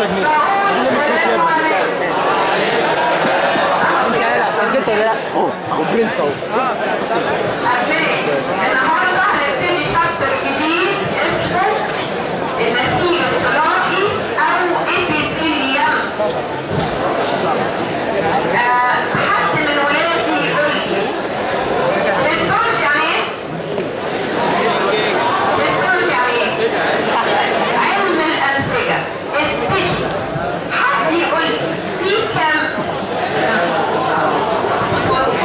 10 جنيه سجلت ولا لا؟ اهو اهو برنس اهو النهارده هنبتدي شابتر جديد اسمه النسيج الطلائي او ابيثيليوم آه، حد من ولادي يقول لي هيستولوجي يعني ايه؟ هيستولوجي يعني ايه؟ علم الانسجه التشخيص حد يقول لي في كام صفات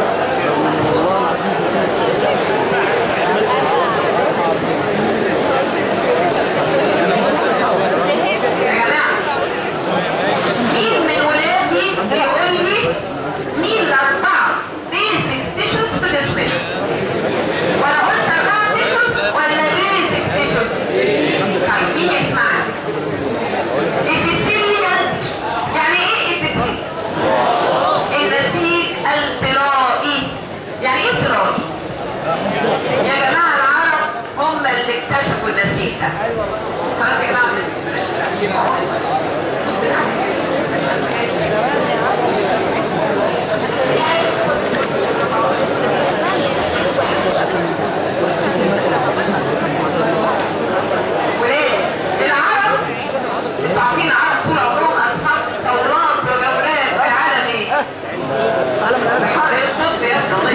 يا جماعة مين من ولادي يقول لي مين الأربعة بيزك تيشوز في الاسم وأنا قلت أربعة تيشوز ولا بيزك تيشوز؟ طيب مين يسمعني؟ ابيثيليال يعني إيه ابيثيل؟ النسيج الطلائي يعني إيه طلائي؟ يا جماعة العرب هم اللي اكتشفوا النسيج ده خلاص يا جماعة وليه؟ العرب انتوا عارفين العرب طول عمرهم اصحاب ثورات وجولات في عالم ايه؟ حرق الطب يا شاطر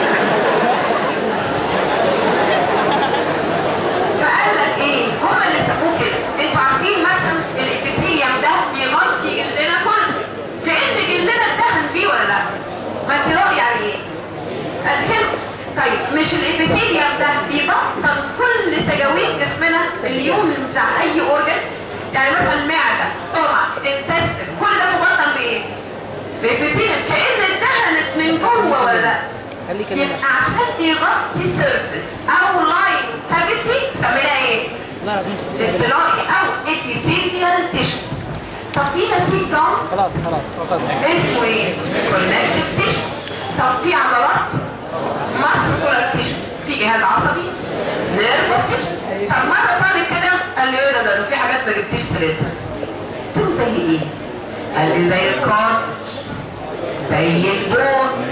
فقال لك ايه؟ هما اللي سموه كده، انتوا عارفين مثلا الابيثيليوم ده بيغطي جلدنا كله، كأن جلدنا اتدهن بيه ولا لا؟ ما انت رأي يعني ايه؟ ادهنه طيب مش الابيثيليوم ده بيبطل كل تجاويف جسمنا اليوم بتاع اي اورجن يعني مثلا المعده ستومك انتستين كل ده مبطل بايه؟ بابيثيليوم كأن اتدهنت من جوه ولا لا؟ خليك كده يبقى عشان يغطي سيرفيس او لاين كافيتي سميناها ايه؟ لا لازم تفصل اطلاقي او epithelial tissue طب في نسيج ضم خلاص خلاص وصلنا اسمه ايه؟ كونكتيف تيشو طب في عضلات ماسكولار تيشو في جهاز عصبي نيرفس تيشو طب مرة طالب كده قال لي ايه ده ده في حاجات ما جبتيش سيرتها قلت له زي ايه؟ قال لي زي الكارتش زي البون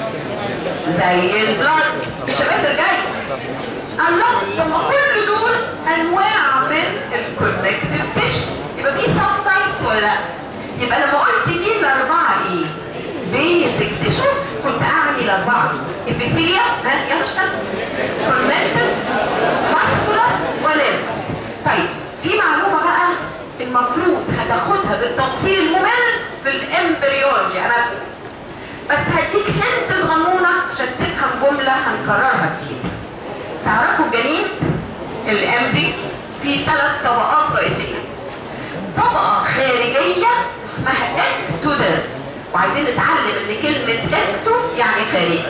زي البلاد الشباب الجاي الله طب ما كل دول انواع من الكونكتيف تيشو يبقى في سب تايبس ولا لا؟ يبقى لما قلت مين الاربعه ايه؟ بيزك تيشو كنت اعمل الاربعه ابيثيليا ها يلا اشتغل كونكتيف ماسكولار وليرس طيب في معلومه بقى المفروض هتاخدها بالتفصيل الممل في الامبريولوجي انا بس هديك هنت صغنونه عشان تفهم جمله هنكررها كتير تعرفوا الجنين الامبري في ثلاث طبقات رئيسيه طبقه خارجيه اسمها اكتوديرم وعايزين نتعلم ان كلمه اكتو يعني خارجي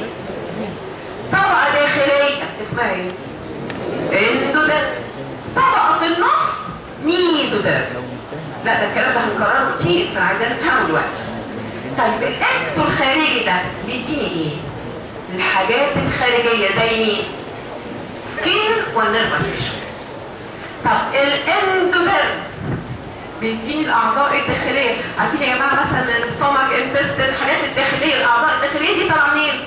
طبقه داخليه اسمها ايه اندوديرم طبقه في النص ميزوديرم لا ده الكلام ده هنكرره كتير فانا عايزين نفهمه دلوقتي طيب الاكتو الخارجي ده بيديني ايه الحاجات الخارجيه زي مين سكين والنيرفس تيشو طب الاندوديرم بيديني الاعضاء الداخليه عارفين يا جماعه مثلا الاستومك انتستين الحاجات الداخليه الاعضاء الداخليه دي طالعه منين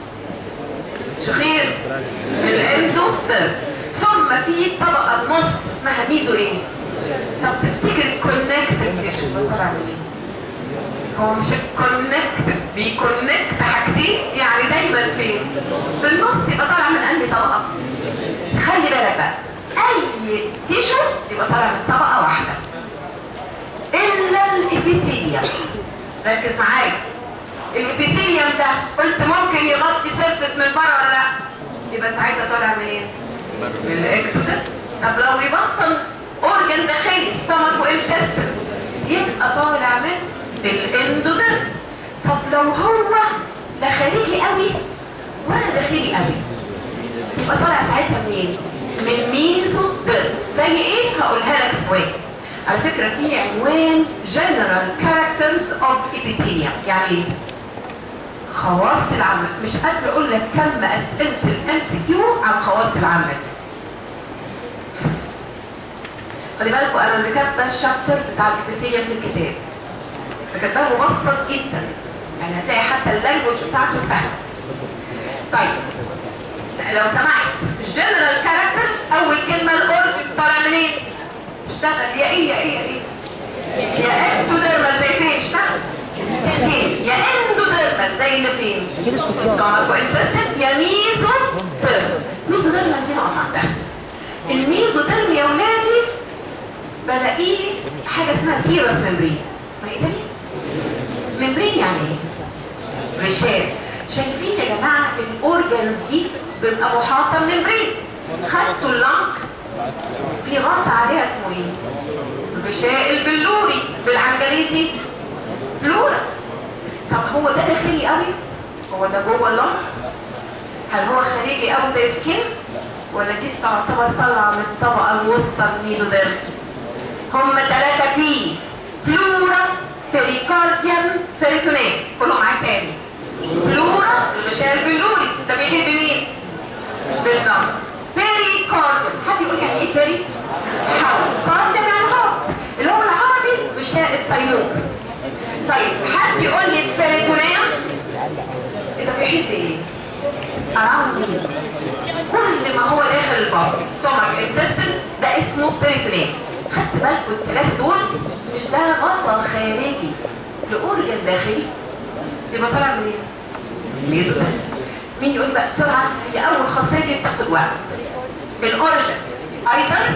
شخير الاندوديرم ثم في طبقه نص اسمها ميزو ايه طب تفتكر الكونكتد تيشو طالع منين هو مش الكونكتد بيكونكت حاجتين يعني دايما فين في النص يبقى طالع من انهي طبقه خلي بالك بقى اي تيشو يبقى طالع من طبقه واحده الا الابيثيليوم ركز معايا الابيثيليوم ده قلت ممكن يغطي سيرفس من بره ولا لا يبقى ساعتها طالع منين من الاكتودر طب لو يبطل اورجن داخلي ستومك وانتستين يبقى طالع من الاندودر طب لو هو لا خارجي قوي ولا داخلي قوي يبقى طالع ساعتها منين من ميزو در زي ايه هقولها لك سويت على فكرة في عنوان General Characters of Epithelium يعني ايه خواص العامة مش قادر اقول لك كم اسئلة الام سي كيو عن خواص العامة دي خلي بالكم انا اللي كاتبه الشابتر بتاع الابيثيليوم في الكتاب فكاتباه مبسط جدا يعني هتلاقي حتى اللانجوج بتاعته سهل طيب لو سمحت الجنرال كاركترز اول كلمه الاورجن طالع منين؟ اشتغل يا ايه يا ايه يا ايه يا اكتوديرمال زي فين اشتغل فين يا اندوديرمال زي اللي فين سكارب وانتستين يا ميزو ديرمال ميزو ديرمال دي نقف عندها الميزو ديرمال يا ولادي بلاقيه حاجه اسمها سيروس ممبرين اسمها ايه تاني؟ ممبرين يعني ايه؟ غشاء شايفين يا جماعه الاورجنز دي بيبقى محاطه بممبرين خدتوا اللنك في غطا عليها اسمه ايه؟ الغشاء البلوري بالعنجليزي بلورا طب هو ده داخلي قوي؟ هو ده جوه اللنك؟ هل هو خارجي قوي زي سكين؟ ولا دي تعتبر طالعه من الطبقه الوسطى الميزوديرم؟ هم ثلاثة بي بلورا بيريكارديان بيريتونين كلهم معاك تاني بلورا الغشاء البلوري ده بيحب مين؟ بالظبط بيريكارديان حد يقول يعني ايه بيري؟ حول كارديان يعني هو اللي هو بالعربي غشاء التيمور طيب حد يقول لي بيريتونين ده بيحب ايه؟ around مين؟ كل ما هو داخل البطن ستومك انتستين ده اسمه بيريتونين خدت بالكم الثلاثه دول مش ده غطا خارجي لاورجن داخلي يبقى طالع منين؟ ميزو مين يقول بقى بسرعه هي اول خاصيه دي بتاخد وقت الاورجن ايضا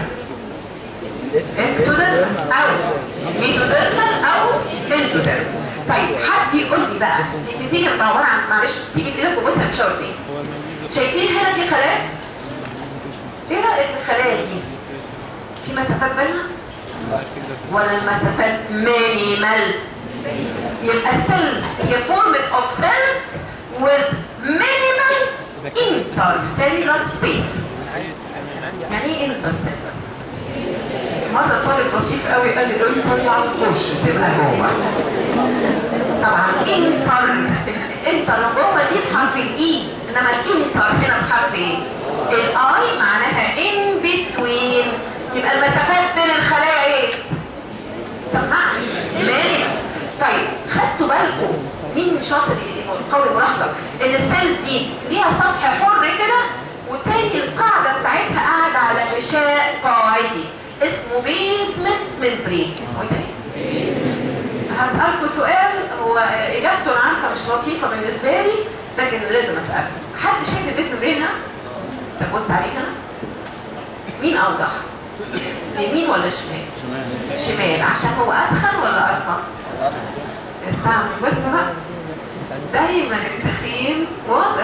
اكتودر او ميزوديرمال او اندوديرمال طيب حد يقول لي بقى الابيثيليوم ده عباره عن معلش سيبي في ايدك وبص انا مش فين شايفين هنا في خلايا ايه رايك في الخلايا دي في مسافات بينها ولا المسافات مينيمال يبقى السيلز هي فورمت اوف سيلز with minimal intercellular space يعني ايه intercellular مرة طالب لطيف قوي قال لي انتر يعني تخش تبقى جوه طبعا انتر انتر جوه دي بحرف الاي انما الانتر هنا بحرف ايه؟ الاي معناها in between يبقى المسافات بين الخلايا ايه؟ سمعني مالي طيب خدتوا بالكم مين شاطر قول الملاحظه ان السيلز دي ليها سطح حر كده والتاني القاعده بتاعتها قاعده على غشاء قاعدي اسمه بيسمنت ممبرين اسمه ايه هسألكوا سؤال هو اجابته انا عارفه مش لطيفه بالنسبه لي لكن لازم اساله حد شايف البيس ممبرين هنا؟ طب بص عليه هنا مين اوضح؟ يمين ولا شمال؟ شمال عشان هو ادخل ولا ارفع؟ استعمل بص بقى دايما التخين واضح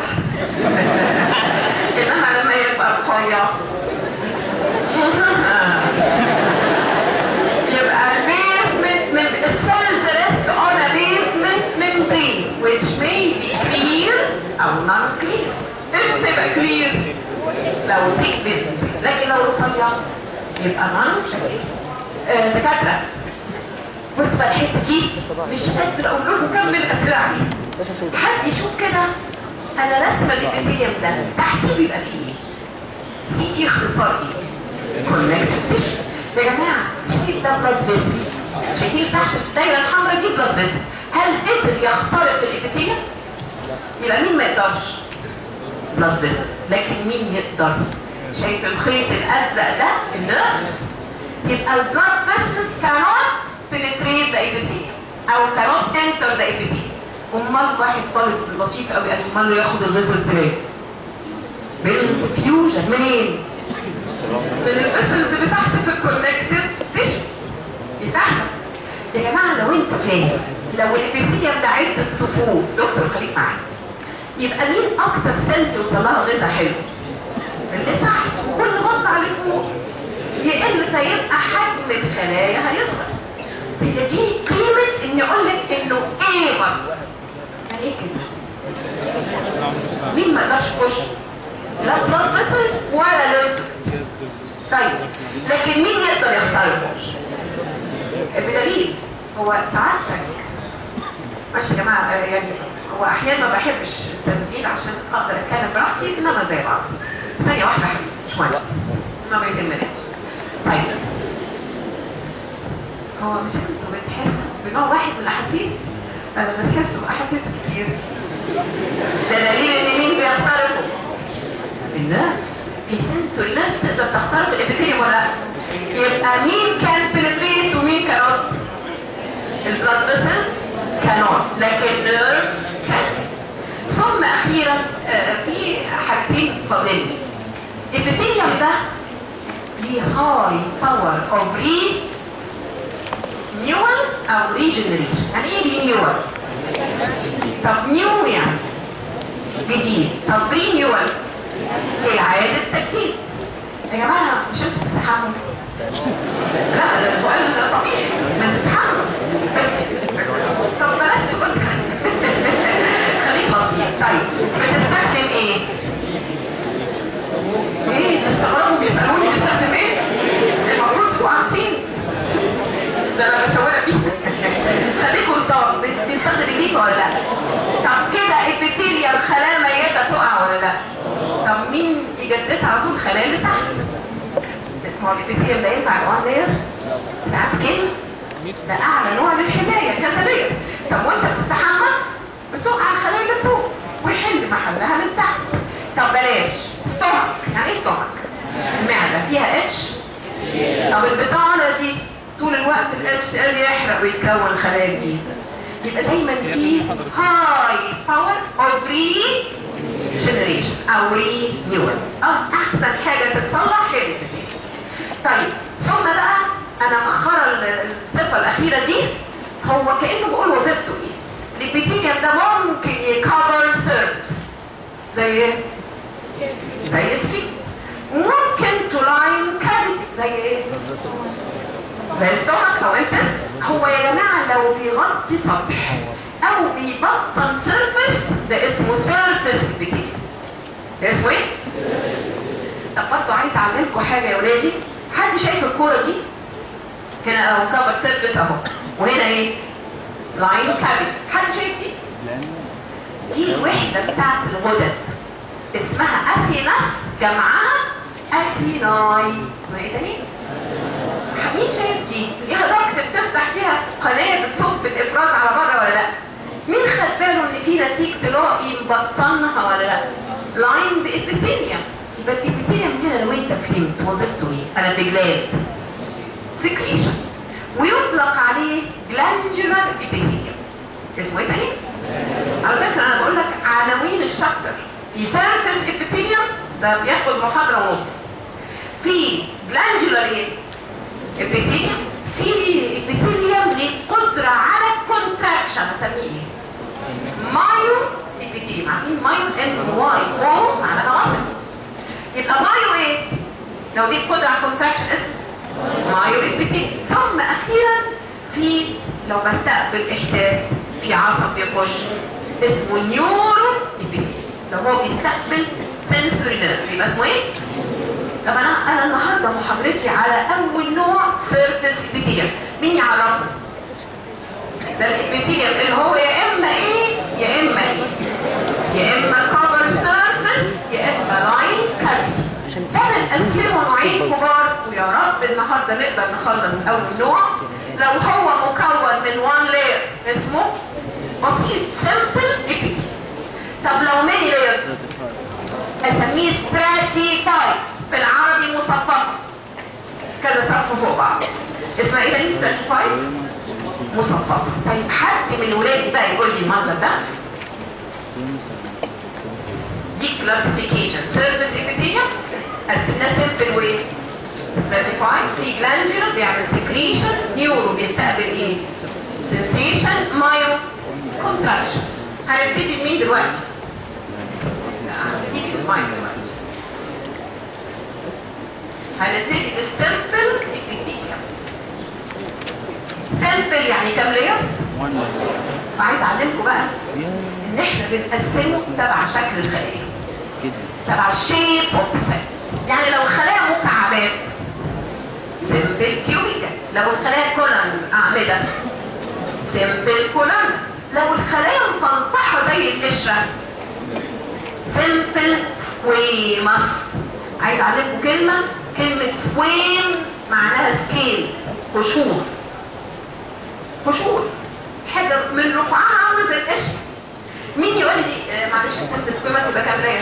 انما لما يبقى رفيع يبقى البيسمنت من السيلز ريست on a basement membrane which may be clear او non clear امتى تبقى clear لو thick basement لكن لو رفيع يبقى non آه دكاتره بص بقى الحته دي مش قادر اقول لكم كم الاسئله عليها حد يشوف كده انا رسمه الابيثيليوم ده تحتيه بيبقى فيه ايه؟ سي تي اختصار ايه؟ كونكتيف تيشو يا جماعه شايف ده بلاد فيسل شايفين تحت الدايره الحمراء دي بلاد فيسل هل قدر يخترق الابيثيليوم؟ يبقى مين ما يقدرش؟ بلاد فيسلز لكن مين يقدر؟ شايف الخيط الازرق ده النيرفز يبقى البلاد فيسلز cannot penetrate the epithelium او cannot enter the epithelium امال واحد طالب لطيف قوي قال امال له ياخد الفيسلز ازاي؟ بالفيوجن منين؟ من الفيسلز اللي تحت في الكونكتيف تيشو يساعدك يا جماعه لو انت فاهم لو الابيثيليوم ده عده صفوف دكتور خليك معايا يبقى مين اكتر سيلز يوصل لها غذاء حلو؟ اللي تحت وكل غطى على فوق يقل فيبقى حجم الخلايا هيصغر هي دي قيمه اني اقول لك انه ايه بس يعني ايه كده؟ مين ما يقدرش يخش؟ لا بلاد فيسلز ولا ليمف طيب لكن مين يقدر يخترقه؟ بدليل هو سعادتك ماشي يا جماعه آه، يعني هو احيانا ما بحبش التسجيل عشان اقدر اتكلم براحتي انما زي بعض ثانيه واحده يا حبيبي مش مهم ما بيهمناش طيب هو مش انتوا بتحسوا بنوع واحد من الاحاسيس انا بتحس باحاسيس كتير ده دليل ان مين بيخترقوا النفس في سنسوري نفس تقدر تخترق الابيثيليوم ولا لا يبقى مين كان بنتريت ومين كانوا البلاد فيسلز كانوا لكن نيرفز كان ثم اخيرا آه، في حاجتين فاضلين الابيثيليوم ده ليه هاي باور اوف ري نيول او ريجنريشن يعني ايه رينيول طب نيو يعني جديد طب رينيول اعاده ترتيب يا جماعه مش انتوا بتستحموا لا ده سؤال طبيعي ما تستحموا طب بلاش تقول خليك لطيف طيب بتستخدم ايه؟ ايه بيستغربوا بيسالوني بيستخدم ايه؟ المفروض تبقوا عارفين ده انا بشاورها بيه خليكم طب بيستخدم الجيفه ولا لا؟ طب كده ابيثيليوم خلايا ميته تقع ولا لا؟ طب مين يجددها على طول الخلايا اللي تحت؟ ما هو الابيثيليوم ده ينفع جوان لاير بتاع سكين ده اعلى نوع للحمايه كذلك طب وانت بتستحمى بتقع الخلايا اللي فوق ويحل محلها من تحت طب بلاش ستومك يعني ايه ستومك؟ المعده فيها اتش طب البطانه دي طول الوقت الاتش ال يحرق ويتكون خلايا جديده يبقى دايما في هاي باور اوف ري جنريشن او ري نيول احسن حاجه تتصلح هي الابيثيليوم طيب ثم بقى انا مأخرة الصفة الأخيرة دي هو كأنه بيقول وظيفته ايه الابيثيليوم ده ممكن يكفر سيرفس زي ايه؟ زي سكين ممكن تلاين كافيتي زي ايه؟ زي ستومك او انتس هو يا جماعة لو بيغطي سطح او بيبطن سيرفس ده اسمه سيرفس ابيثيليوم ده اسمه ايه؟ طب برضه عايز اعلمكم حاجة يا ولادي حد شايف الكورة دي؟ هنا اهو كفر سيرفيس اهو وهنا ايه لاين كابيت حد شايف دي دي الوحده بتاعت الغدد اسمها اسينس جمعها اسيناي اسمها ايه تاني مين شايف دي ليها ضغط بتفتح فيها قناه بتصب الافراز على بره ولا لا مين خد باله ان في نسيج تلاقي مبطنها ولا لا لاين بابيثيليوم يبقى الابيثيليوم هنا لو انت فهمت وظيفته ايه انا بجلاد سكريشن ويطلق عليه جلاندولار ابيثيليوم اسمه ايه تاني؟ على فكره انا بقول لك عناوين الشابتر في سيرفيس ابيثيليوم ده بياخد محاضره ونص في جلاندولار ايه؟ ابيثيليوم في ابيثيليوم ليه قدره على كونتراكشن اسميه ايه؟ مايو ابيثيليوم عارفين مايو ام واي او معناها وصل يبقى مايو ايه؟ لو دي قدره على كونتراكشن اسمه مايو ابيثيليوم ثم اخيرا في لو بستقبل احساس في عصب بيخش اسمه نيورو ابيثيليوم لو هو بيستقبل سنسوري نيرف يبقى اسمه ايه؟ طب انا انا النهارده محاضرتي على اول نوع سيرفيس ابيثيليوم مين يعرفه؟ ده الابيثيليوم اللي هو يا اما ايه يا اما ايه يا اما كفر سيرفيس يا اما لاين كافيتي ده بنقسمه نوعين كبار ويا رب النهارده نقدر نخلص اول نوع لو هو مكون من وان لاير اسمه بسيط سمبل ابيثي طب لو ماني لايرز اسميه ستراتيفايد بالعربي مصففه كذا صف فوق بعض اسمها ايه تاني ستراتيفايد مصففه طيب حد من ولادي بقى يقول لي المنظر ده دي كلاسيفيكيشن سيرفيس ابيثيليوم قسمناه سيمبل وايه ستراتيفايد في جلاندولار بيعمل سكريشن نيورو بيستقبل ايه سنسيشن مايو كونتراكشن هنبتدي بمين دلوقتي لا هنسيب المايو دلوقتي هنبتدي بالسيمبل ابيثيليوم سيمبل يعني كام لير فعايز اعلمكم بقى ان احنا بنقسمه تبع شكل الخليه تبع الشيب اوف ذا سيلز يعني لو الخلايا مكعبات سيمبل كيوبيكال لو الخلايا كولونز اعمده سيمبل كولون لو الخلايا مفلطحه زي القشره سيمبل سكويمس عايز اعلمكم كلمه كلمه سكويمز معناها سكيلز قشور قشور حاجه من رفعها عامله زي القشر مين يقول لي دي آه، معلش سمبل سكويمرز يبقى كام لاير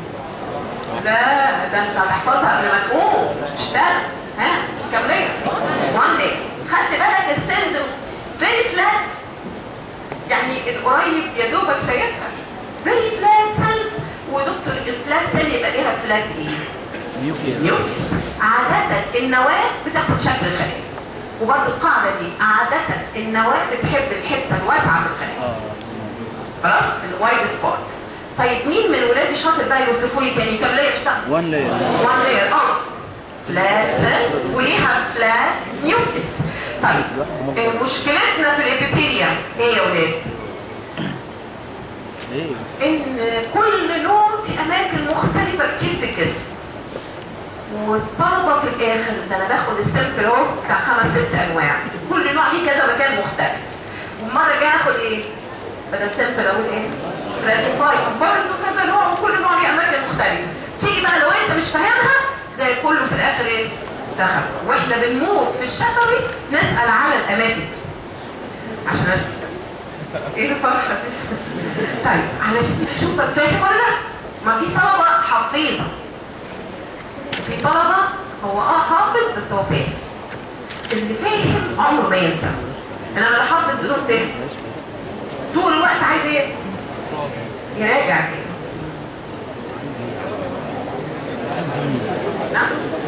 لا ده انت هتحفظها قبل ما تقوم اشتغل ها كام لاير 1 لاير خدت بالك السيلز فيري فلات يعني القريب يا دوبك شايفها فيري فلات سيلز ودكتور الفلات سيل يبقى ليها فلات ايه؟ نيوكليس عادة النواة بتاخد شكل الخلية وبرضه القاعدة دي عادة النواة بتحب الحتة الواسعة في الخلية خلاص الوايد سبوت طيب مين من ولادي شاطر بقى يوصفوا لي تاني كم لاير بتاع وان لاير وان لاير اه فلات سيلز وليها فلات نيوكليس طيب آه، مشكلتنا في الابيثيليوم ايه يا ولاد؟ ايه ان كل لون في اماكن مختلفة كتير في الجسم والطلبة في الاخر ده انا باخد السامبل اهو بتاع خمس ست انواع كل نوع ليه كذا مكان مختلف والمرة الجاية اخد ايه؟ بدل سامبل اقول ايه؟ ستراتيفاي برضه كذا نوع وكل نوع ليه اماكن مختلفة تيجي بقى لو انت مش فاهمها تلاقي كله في الاخر ايه؟ دخل واحنا بنموت في الشفوي نسأل على الاماكن دي عشان أشوف. ايه الفرحة دي؟ طيب علشان نشوفك فاهم ولا لا؟ ما في طلبة حفيظة في طلبة هو اه حافظ بس هو فاهم اللي فاهم عمره ما ينسى انما اللي حافظ بدون فهم طول الوقت عايز ايه؟ يراجع كده نعم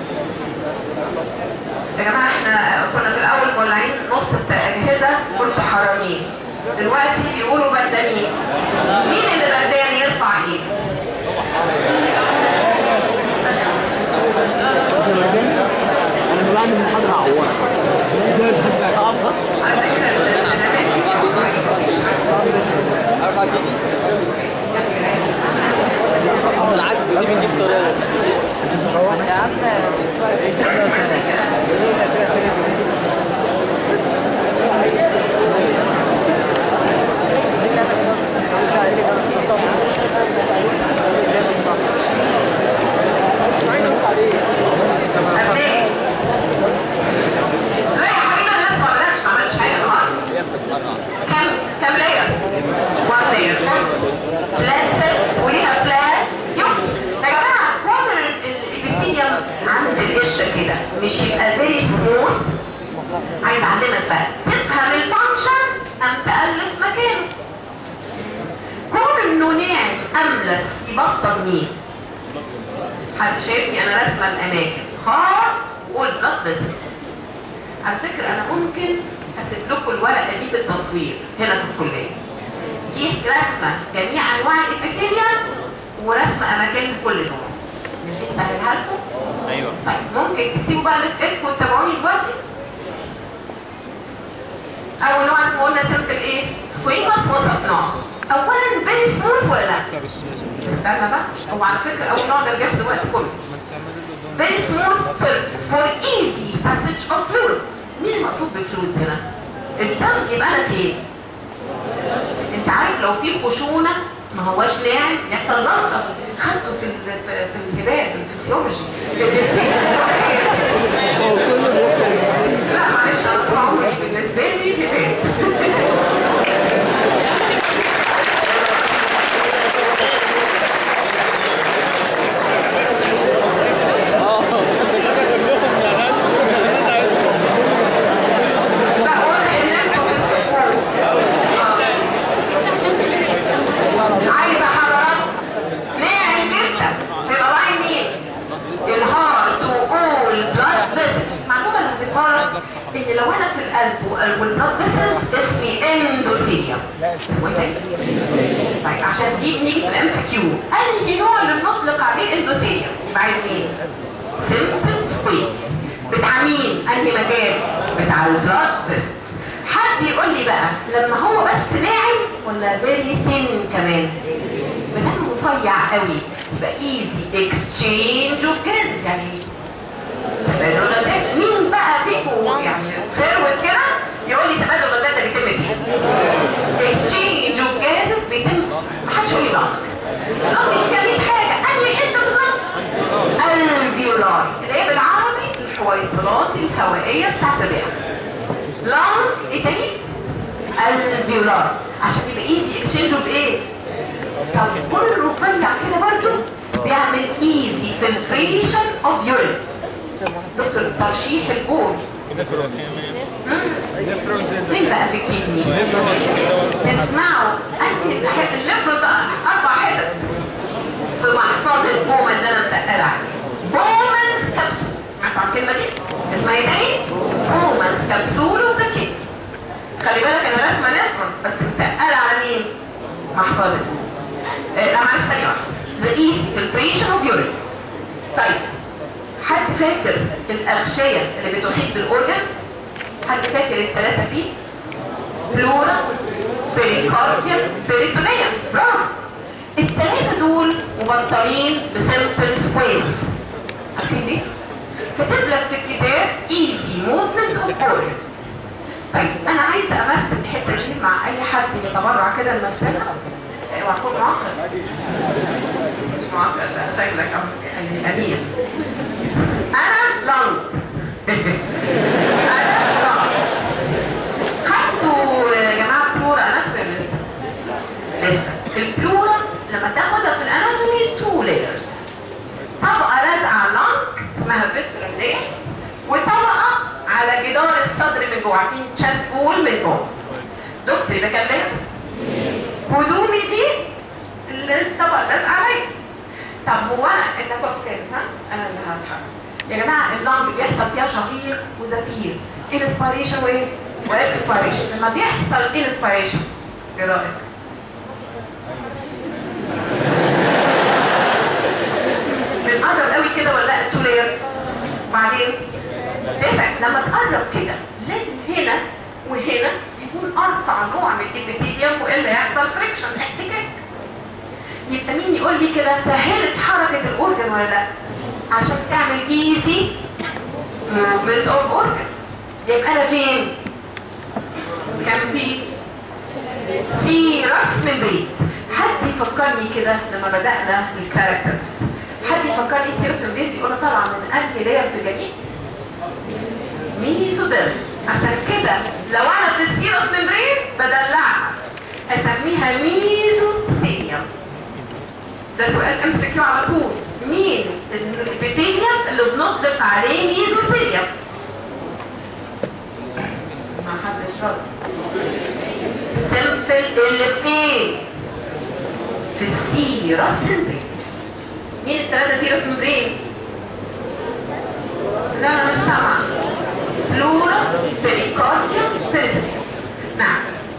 يا جماعة احنا كنا في الأول مولعين نص الأجهزة كنتوا حرامين دلوقتي بيقولوا بردانين مين اللي بردان يرفع ايده؟ انا بعمل محاضره عوار على فكرة الألماني اربع تيجي بالعكس دي بنجيب طريقه يا عم الناس لا يا حبيبي الناس ما عملتش ما عملتش حاجة النهارده هي بتتفرع كم كم لاير؟ 1 لاير فلات سيلز وليها فلات يوم يا جماعه كون الابيثيليوم عامل زي القشره كده مش يبقى فيري سموث عايز اعلمك بقى تفهم الفانكشن ام تالف مكانه كون انه ناعم املس يبطل مين؟ حد شايفني انا راسمه الاماكن هارت والبلاد فيسلز على فكرة أنا ممكن أسيب لكم الورقة دي بالتصوير هنا في الكلية. دي رسمة جميع أنواع الإبيثيليوم ورسمة أماكن كل نوع. مش دي سهلها لكم؟ ايوه طيب ممكن تسيبوا بقى اللي في إيدكم وتتابعوني دلوقتي؟ أول نوع اسمه قلنا سيمبل إيه؟ سكويموس وسطناه. أولا فيري سموث ولا لا؟ استنى بقى هو على فكرة أول نوع ده بياخد الوقت كله. very smooth surface for easy passage of fluids مين المقصود بالفلويدز هنا؟ الدم يبقى انا فين؟ انت عارف لو في خشونه ما هواش ناعم يحصل ضغطه خدته في ال- في في الهباب الفسيولوجي لا معلش انا طول عمري بالنسبه لي هباب لا واضح ان انتوا بتفكروا. عايزه حضرتك ناعم جدا هيبقى لاين مين؟ الهارت وقول بلاد فيسلز معلومه اللي بتتفرج ان لو انا في القلب والبلاد فيسلز اسمي اندوثيليوم اسمه ايه تاني؟ طيب عشان دي بنيجي في الام سي كيو انهي نوع اللي بنطلق عليه اندوثيليوم يبقى عايز مين؟ سيمبل سبيس بتاع مين؟ انهي مكان؟ بتاع البلاد فيسلز حد يقول لي بقى لما هو بس ناعم ولا فيري ثين كمان؟ ما دام رفيع قوي يبقى ايزي اكسشينج اوف جازز يعني تبادل غازات مين بقى فيكم يعني فروت كده يقول لي تبادل غازات ده بيتم فين؟ اكسشينج اوف جازز بيتم ما حدش يقول لي لانج لانج دي كان حاجه انهي حته في اللانج؟ الفيولاي اللي هي بالعربي الحويصلات الهوائيه بتاعت الرئه لانج ايه تاني؟ الفيولار عشان يبقى ايزي اكسشينج اوف ايه طب كل رفيع كده برضو بيعمل ايزي فلتريشن اوف يورين دكتور ترشيح البول فين بقى في الكدني تسمعوا انهي الحته الليفر ده اربع حتت في محفظه البومه اللي انا متقله عليها بومنز كبسول سمعتوا عن الكلمه دي اسمها ايه تاني بومنز كبسول وكاكين خلي بالك انا رسمه نفرون بس متقله على مين محفظه آه، لا معلش ثانيه واحده the easy filtration of urine طيب حد فاكر الاغشيه اللي بتحيط بالاورجنز حد فاكر الثلاثه فيه بلورا بيريكارديوم بيريتونيوم برافو الثلاثه دول مبطلين بسمبل سكويرز عارفين دي كاتب لك في الكتاب easy movement of organs طيب انا عايزه امثل الحته دي مع اي حد يتبرع كده نمثلها اوعى تكون معقد مش معقد لا شكلك أم- يعني امير انا لونج انا لونج خدتوا يا جماعه بلورا اناتومي لسه لسه البلورا لما تاخدها في الاناتومي تو لايرز طبقه لازقه على اللنج اسمها فيسترال لاير وطبقه على جدار الصدر من جوه عارفين تشاست بول من جوه دكتور يبقى كام لاير؟ هدومي دي اللي الطبقه لازقه عليا طب هو انا انت كنت كده ها؟ انا اللي هتحرك يا جماعه اللنج بيحصل فيها شهيق وزفير انسبيريشن وايه؟ واكسبيريشن لما بيحصل انسبيريشن ايه رايك؟ بنقرب قوي كده ولا لا التو لايرز بعدين دافع لما تقرب كده لازم هنا وهنا يكون ارفع نوع من الابيثيليوم والا يحصل فريكشن احتكاك يبقى مين يقول لي كده سهلت حركه الاورجن ولا لا عشان تعمل ايزي موفمنت اوف اورجنز يبقى انا فين كان في سيرس ميمبرينز حد يفكرني كده لما بدأنا الكاركترز حد يفكرني سيرس ميمبرينز يقول طالعه من انهي لاير في الجنين ميزوديرم عشان كده لو انا في السيرس ميمبرين بدلعها اسميها ميزوثيليوم ده سؤال ام سي كيو على طول مين الابيثيليوم اللي بنطلق عليه ميزوثيليوم ما حدش رد سمبل اللي فين في السيرس ميمبرين مين الثلاثه سيرس ميمبرين لا انا مش سامعه فلورا بيريكارديوم بيريتونيوم نعم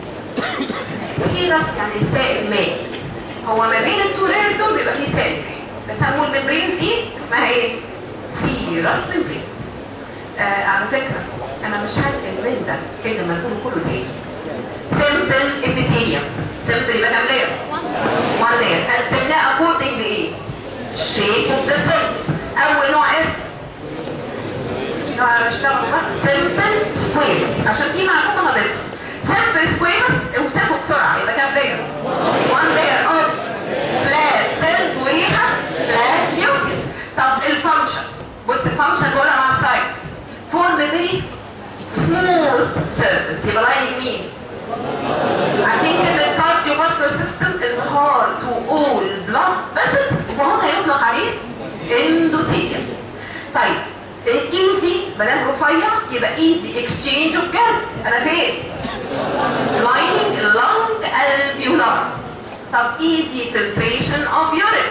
سيرس يعني سائل ماء هو ما بين التولاز دول بيبقى فيه سائل بيسموه الممبرينز دي اسمها ايه؟ سيرس ممبرينز آه على فكره انا مش هنقل من ده كده ما نقوله كله تاني سمبل ابيثيليوم سمبل يبقى كام لاير؟ 1 لاير قسمناه اكوردنج لايه؟ شيب اوف ذا سيلز اول نوع اسم نوع بشتغل بقى سمبل سكويرز عشان في معلومه هضيفها سمبل سكويرز اوصفه بسرعه يبقى كام لاير؟ 1 لاير اوف فلات سيلز وريحه فلات نيوكليس طب الفانكشن بص الفانكشن بقولها مع السايدز فورم فيري سموث سيرفيس يبقى لاين مين؟ عارفين كلمة cardiovascular system الهارت تو اول بلاد فيسلز وهنا يطلق عليه اندوثيليوم طيب الايزي بدل رفيع يبقى ايزي اكسشينج اوف جاز انا فين؟ لايننج اللنج الفيولار طب ايزي فلتريشن اوف يورين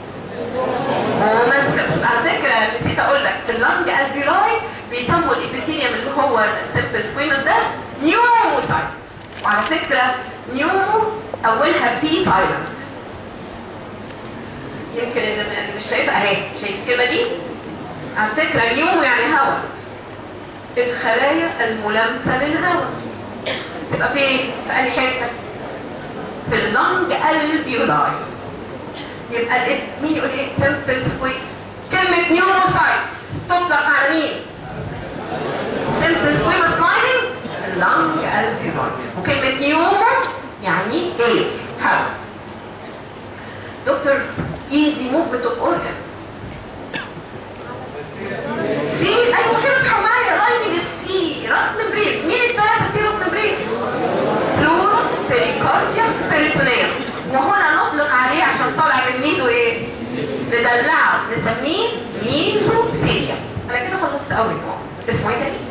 ماسكه على فكره نسيت اقول لك في اللنج الفيولاي بيسموا الابيثيليوم اللي هو سيمبل سكويمس ده نيوموسايتس وعلى فكره نيومو اولها في سايلنت يمكن اللي اللي مش شايفه اهي شايف الكلمه دي على فكره نيومو يعني هواء الخلايا الملامسه للهواء تبقى فين؟ في اي حته؟ في اللنج الفيولاي يبقى الإب... مين يقول ايه سمبل سكوير كلمة نيوروسايتس تطلق على مين سمبل سكوير لايننج اللنج الفيولاي وكلمة نيومو يعني ايه هواء دكتور ايزي موفمنت اوف اورجانز سي ايوه كده اصحى معايا لايننج السي راس مبريد مين الثلاثه سي راس مبريد مدلعه نسميه ميزوثيليا انا كده خلصت اول نوع اسمه ايه تاني؟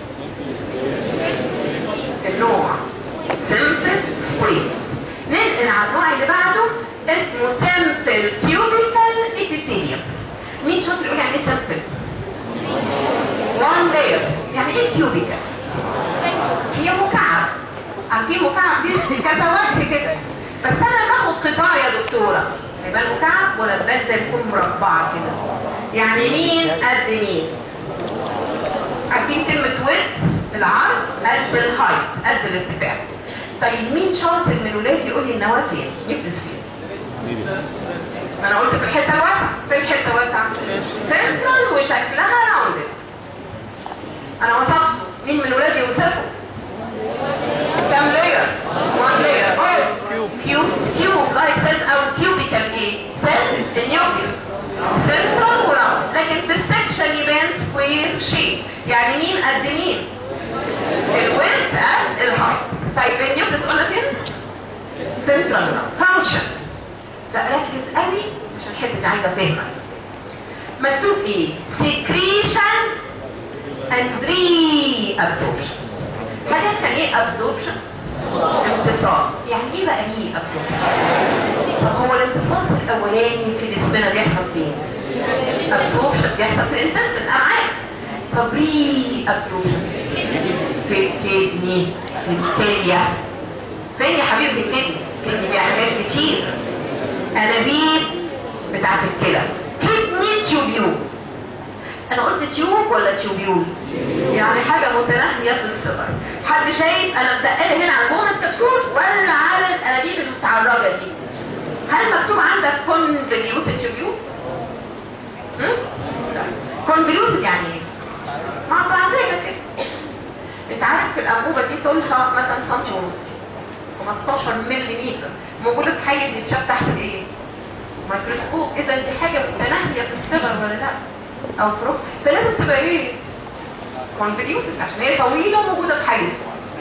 النوع سمبل سكويز ننقل على النوع اللي بعده اسمه سمبل كيوبيكال ابيثيليوم مين شاطر يقول يعني ايه سمبل؟ وان لاير يعني ايه كيوبيكال؟ هي مكعب عارفين مكعب دي كذا وجه كده بس انا باخد قطاع يا دكتوره يبقى المكعب ولا تبان زي تكون مربعه كده يعني مين قد مين عارفين كلمه ويت العرض قد الهايت قد الارتفاع طيب مين شاطر من ولادي يقول لي النواه فين يبرز فين ما انا قلت في الحته الواسعه في الحته الواسعه سنترال وشكلها راوندد انا وصفته مين من ولادي يوصفه كام لاير وان لاير كيوب كيوب كيوب لايك سيلز او كيوبيكال ايه سيلز النيوكليس سنترال وراوند لكن في السكشن يبان سكوير شيب يعني مين قد مين الويت قد الهايت طيب النيوكليس قلنا فين سنترال فانكشن لا ركز قوي عشان الحته دي عايزه افهمك مكتوب ايه secretion and reabsorption حاجات يعني ايه absorption امتصاص يعني ايه بقى ايه absorption طب هو الامتصاص الاولاني في جسمنا بيحصل فين absorption بيحصل في الانتستين انا عارف طب reabsorption في الكدني في الكليه فين يا حبيبي في الكدني الكدني فيها حاجات كتير انابيب بتاعت الكلى كدني تيوبيولز انا قلت تيوب ولا تيوبيولز يعني حاجه متناهيه في الصغر حد شايف انا مدقله هنا على البومس كبسول ولا على الانابيب المتعرجه دي هل مكتوب عندك كونفليوتد تيوبيولز كونفليوتد يعني ايه متعرجه كده انت عارف في الانبوبه دي طولها مثلا سنتي ونص 15 ملم موجوده في حيز يتشاف تحت الايه ميكروسكوب اذا دي حاجه متناهيه في الصغر ولا لا او في ركب فلازم تبقى ايه كونفليوتد عشان هي طويله وموجوده في حيز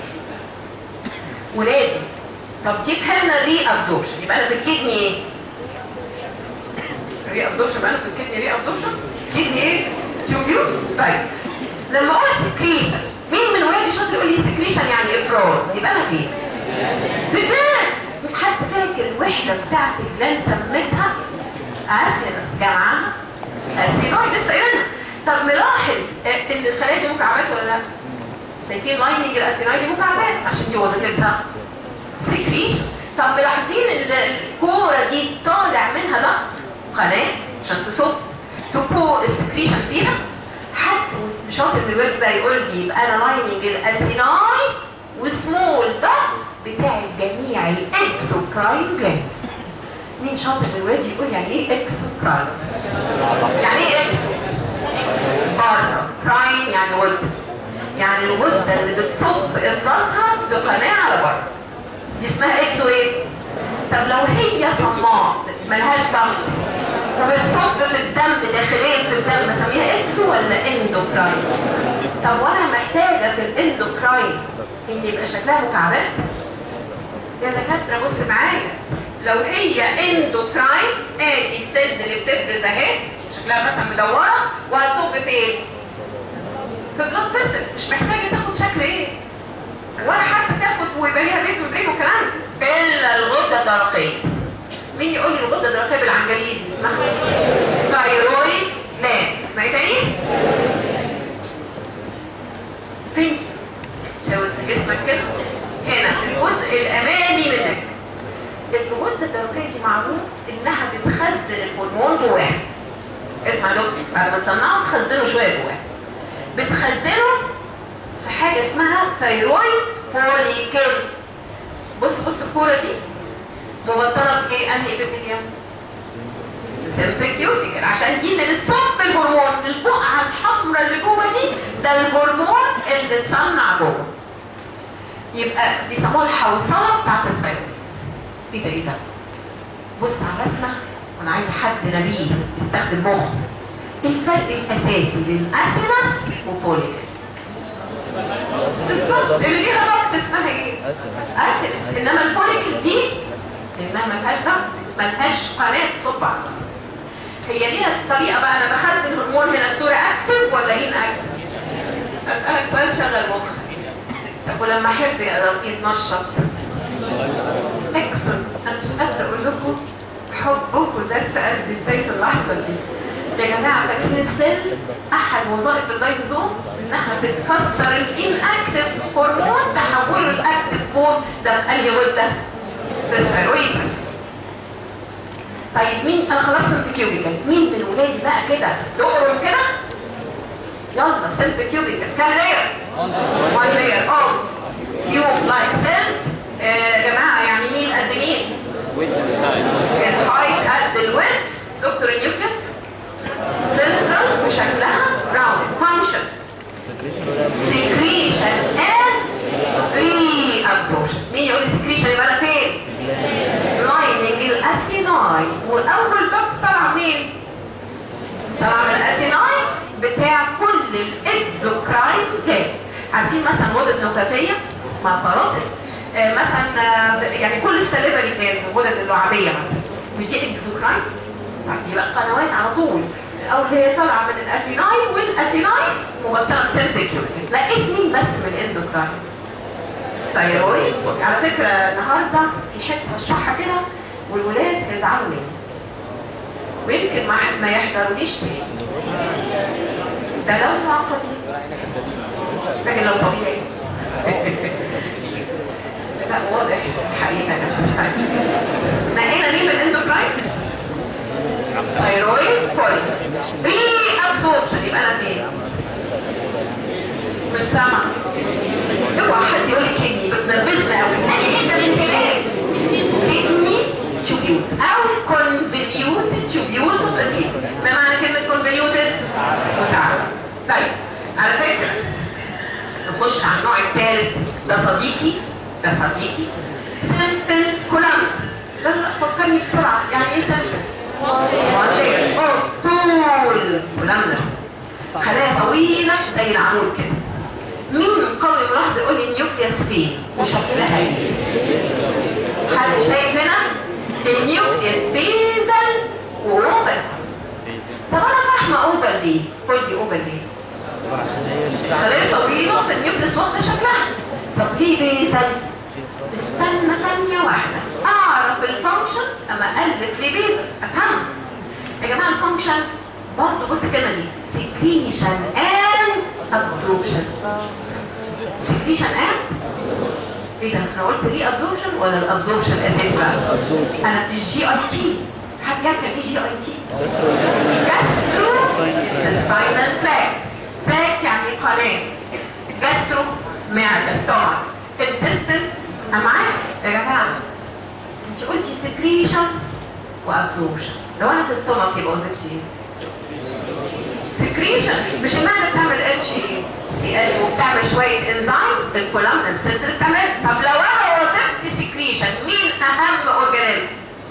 ولادي طب دي فهمنا ري ابزوربشن يبقى انا في الكدني ايه ري ابزوربشن يبقى انا في الكدني ري ابزوربشن كدني ايه تيوبيولز طيب لما اقول سكريشن مين من ولادي شاطر يقول لي سكريشن يعني افراز يبقى انا فين في الجلاس حد فاكر الوحده بتاعت الجلاس سميتها اسينس جمعها اسيناي لسه قايلينها طب ملاحظ ان الخلايا دي مكعبات ولا لا شايفين لايننج الاسيناي دي مكعبات عشان دي وظيفتها سكريشن طب ملاحظين الكوره دي طالع منها ضغط قناه عشان تصب تبو السكريشن فيها حد شاطر من الوقت بقى يقول لي يبقى انا لايننج الاسيناي وسمول دوتس بتاع جميع الاكسوكراين جلانس مين شاطر من الولاد يقول يعني ايه اكسوكراين يعني ايه اكسو بره كراين يعني غده يعني الغده اللي بتصب افرازها في قناه على بره دي اسمها اكسو ايه طب لو هي صماء ملهاش ضغط وبتصب في الدم داخليا في الدم اسميها اكسو ولا اندوكراين طب وانا محتاجه في الاندوكراين ان يبقى شكلها مكعبات يا دكاتره بص معايا لو هي اندوكراين ادي السيلز اللي بتفرز اهي شكلها مثلا مدوره وهتصب فين؟ في بلاد تسل مش محتاجه تاخد شكل ايه؟ ولا حتى تاخد ويبقى ليها بيز مبرين وكلام الا الغده الدرقيه مين يقول لي الغده الدرقيه بالعنجليزي اسمها ثايرويد مان اسمها ايه تاني؟ فين؟ شاور في جسمك كده هنا في الجزء الامامي منك الغده الدرقيه دي معروف انها بتخزن الهرمون جواها اسمع دكتور بعد ما تصنعه تخزنه شويه جواها بتخزنه في حاجه اسمها ثايرويد فوليكل بص بص الكوره دي مبطنه بايه انهي ابيثيليوم سيمبثيوتيكال عشان دي اللي بتصب الهرمون البقعه الحمراء اللي جوه دي ده الهرمون اللي اتصنع جوه يبقى بيسموها الحوصله بتاعت الثايرويد ايه ده ايه ده بص على الرسمه وانا عايزه حد نبيه يستخدم مخ الفرق الاساسي بين اسينس وفوليكل بالظبط اللي ليها ضغط اسمها ايه اسينس انما الفوليكل دي انها ملهاش ضغط ملهاش قناه تصب على الضغط هي ليها طريقه بقى انا بخزن هرمون هنا في صوره اكتف ولا ان اكتف اسالك سؤال شغل مخك طب ولما احب يتنشط اكسر انا مش قادره اقول لكم حبكم زاد في قلبي ازاي في اللحظه دي يا جماعه فاكرين السل احد وظائف اللايزوم انها بتكسر الان اكتف هرمون تحوله الاكتف فورم ده في انهي غده؟ في الثيرويدس طيب مين انا خلصت من الكيوبيكال مين من ولادي بقى كده يقرم كده يلا سيلف كيوبيكال كام لاير؟ one layer of tube like cells آه، يا جماعه يعني مين قد مين؟ الهايت قد الويت دكتور النيوكليس سنترال وشكلها راوند فانكشن سكريشن اند ري ابسوربشن مين يقول سكريشن يبقى انا فين؟ لايننج الاسيناي واول دوتس طالعه منين؟ طالعه من الاسيناي بتاع كل الاكزوكراين جاز عارفين مثلا غدد نكافيه اسمها باروتيد آه مثلا آه يعني كل السليفري جاز الغدد اللعابيه مثلا مش دي اكزوكراين؟ طيب يبقى القنوات على طول او هي طالعه من الاسيناي والاسيناي مبطنه بسيرتيكيول لقيت مين بس من الاندوكراين ثايرويد على فكره النهارده في حته هشرحها كده والولاد هيزعلوا مني ويمكن ما ما يحضرونيش تاني ده لو معقدين لكن لو طبيعي لا واضح حقيقة نقينا ليه من الاندوكراين ثايرويد فوليكس ري ابسوربشن يبقى انا فين مش سامع اوعى حد يقول لي كدني بتنرفزنا قوي تاني حته من كلام كدني تيوبيوز او كونفليوتد تيوبيوز اوف ذا كدني ما معنى كلمه كونفليوتد متعب طيب على فكره نخش على النوع الثالث ده صديقي ده صديقي سامبل كولام لا لا فكرني بسرعه يعني ايه سامبل؟ وانتير او طول كولامنر خلايا طويله زي العمود كده مين من قول الملاحظه يقول لي النيوكليوس فين وشكلها ايه؟ حد شايف هنا؟ النيوكليوس بيزل واوفر طب انا فاهمه اوفر ليه؟ قول لي اوفر ليه؟ خلايا طويله فالنيوكليوس واخده شكلها طب ليه بيزل؟ استنى ثانية واحدة أعرف الفانكشن أما ألف لي بيزل أفهم يا جماعة الفانكشن برضه بص الكلمة دي سكريشن and absorption سكريشن and ايه ده انا قلت ليه absorption ولا الابزوربشن اساس بقى؟ انا في الجي اي تي حد يعرف يعني ايه جي اي تي؟ جاسترو سباينال تراكت تراكت يعني قناه جاسترو معده ستومك الديستن معايا يا جماعه انت قلتي سكريشن وابزوربشن لو انا في ستومك يبقى وظيفتي ايه؟ سكريشن مش المعده بتعمل اتش سي ال وبتعمل شويه انزيمز الكولامن سيلز اللي بتعمل طب لو انا وظيفتي سكريشن مين اهم اورجانيل؟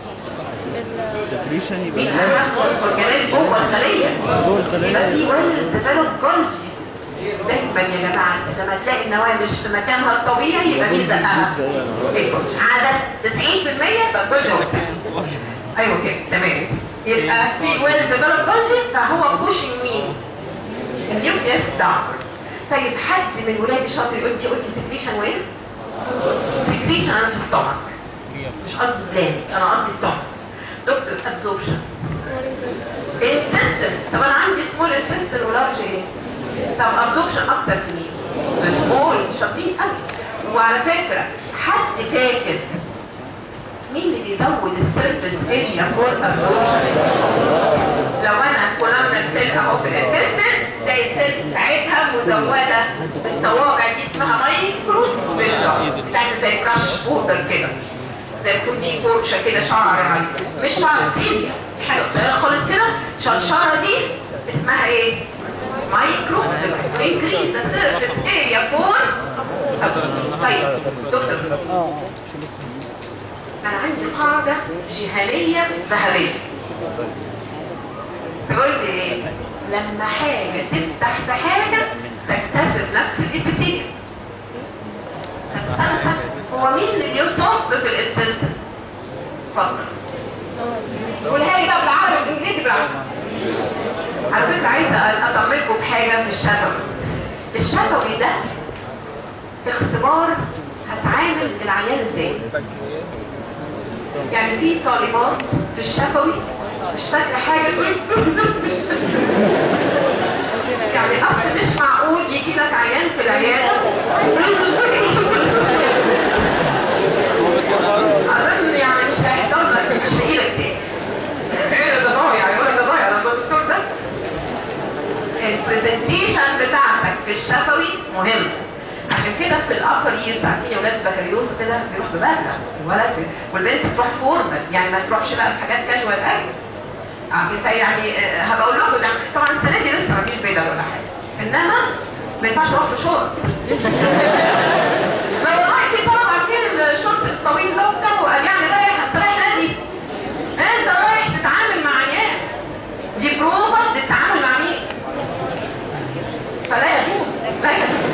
سكريشن يبقى مين اللايف اهم اورجانيل جوه الخليه؟ جوه الخلية. يبقى في ويل ديفلوب جولجي دايما يا جماعه لما تلاقي النواه مش في مكانها الطبيعي يبقى مين زقها؟ الجولجي عدد 90% يبقى الجولجي هو السبب. ايوه كده تمام يبقى في ويل ديفلوب جولجي فهو بوشنج مين؟ النيوكليس داونورز طيب حد من ولادي شاطر يقول انت قلتي سكريشن وين؟ سكريشن انا في ستومك مش قصدي بلانس انا قصدي ستومك دكتور ابزوربشن انتستن طب انا عندي سمول انتستن ولارج ايه؟ طب ابزوربشن اكتر في مين؟ في سمول شاطرين قوي وعلى فكره حد فاكر مين اللي بيزود السيرفيس اريا فور ابزوربشن؟ لو انا كولامنر سيل اهو في الانتستين تلاقي السيلز بتاعتها مزوده بالصوابع دي اسمها مايكرو فيلا بتعمل زي كراش بودر كده زي كودي فرشه كده شعر يعني مش شعر سيليا حاجه قصيره خالص كده الشرشره دي اسمها ايه؟ مايكرو انكريز ذا سيرفيس اريا فور طيب دكتور انا عندي قاعده جهاليه ذهبيه تقول لي ايه؟ لما حاجه تفتح في حاجه تكتسب نفس الابيثيل طب استنى استنى هو مين اللي يصب في الانتستين؟ اتفضل قولها لي بقى بالعربي بالانجليزي بالعربي على فكره عايزه اطمنكم بحاجه في الشفوي الشفوي ده اختبار هتعامل العيان ازاي يعني في طالبات في الشفوي مش فاكره حاجه تقول يعني اصل مش معقول يجي لك عيان في العياده مش فاكر اظن يعني مش هيحضر لك مش هيجيلك تاني ايه ده ضايع يقول لك ده ضايع ده الدكتور ده البرزنتيشن بتاعتك في الشفوي مهم عشان كده في الابر ييرز عارفين يا ولاد بكالوريوس كده بيروح ببدله الولد والبنت تروح فورمال يعني ما تروحش بقى في حاجات كاجوال قوي اه فيعني آه، هبقول لكم ده طبعا السنه دي لسه ما فيش بدل ولا حاجه انما ما ينفعش اروح بشورت لا والله في طبعا عارفين الشورت الطويل ده بتاعه قال يعني رايح انت رايح نادي انت رايح تتعامل مع عيال دي بروفا للتعامل مع مين فلا يجوز لا يجوز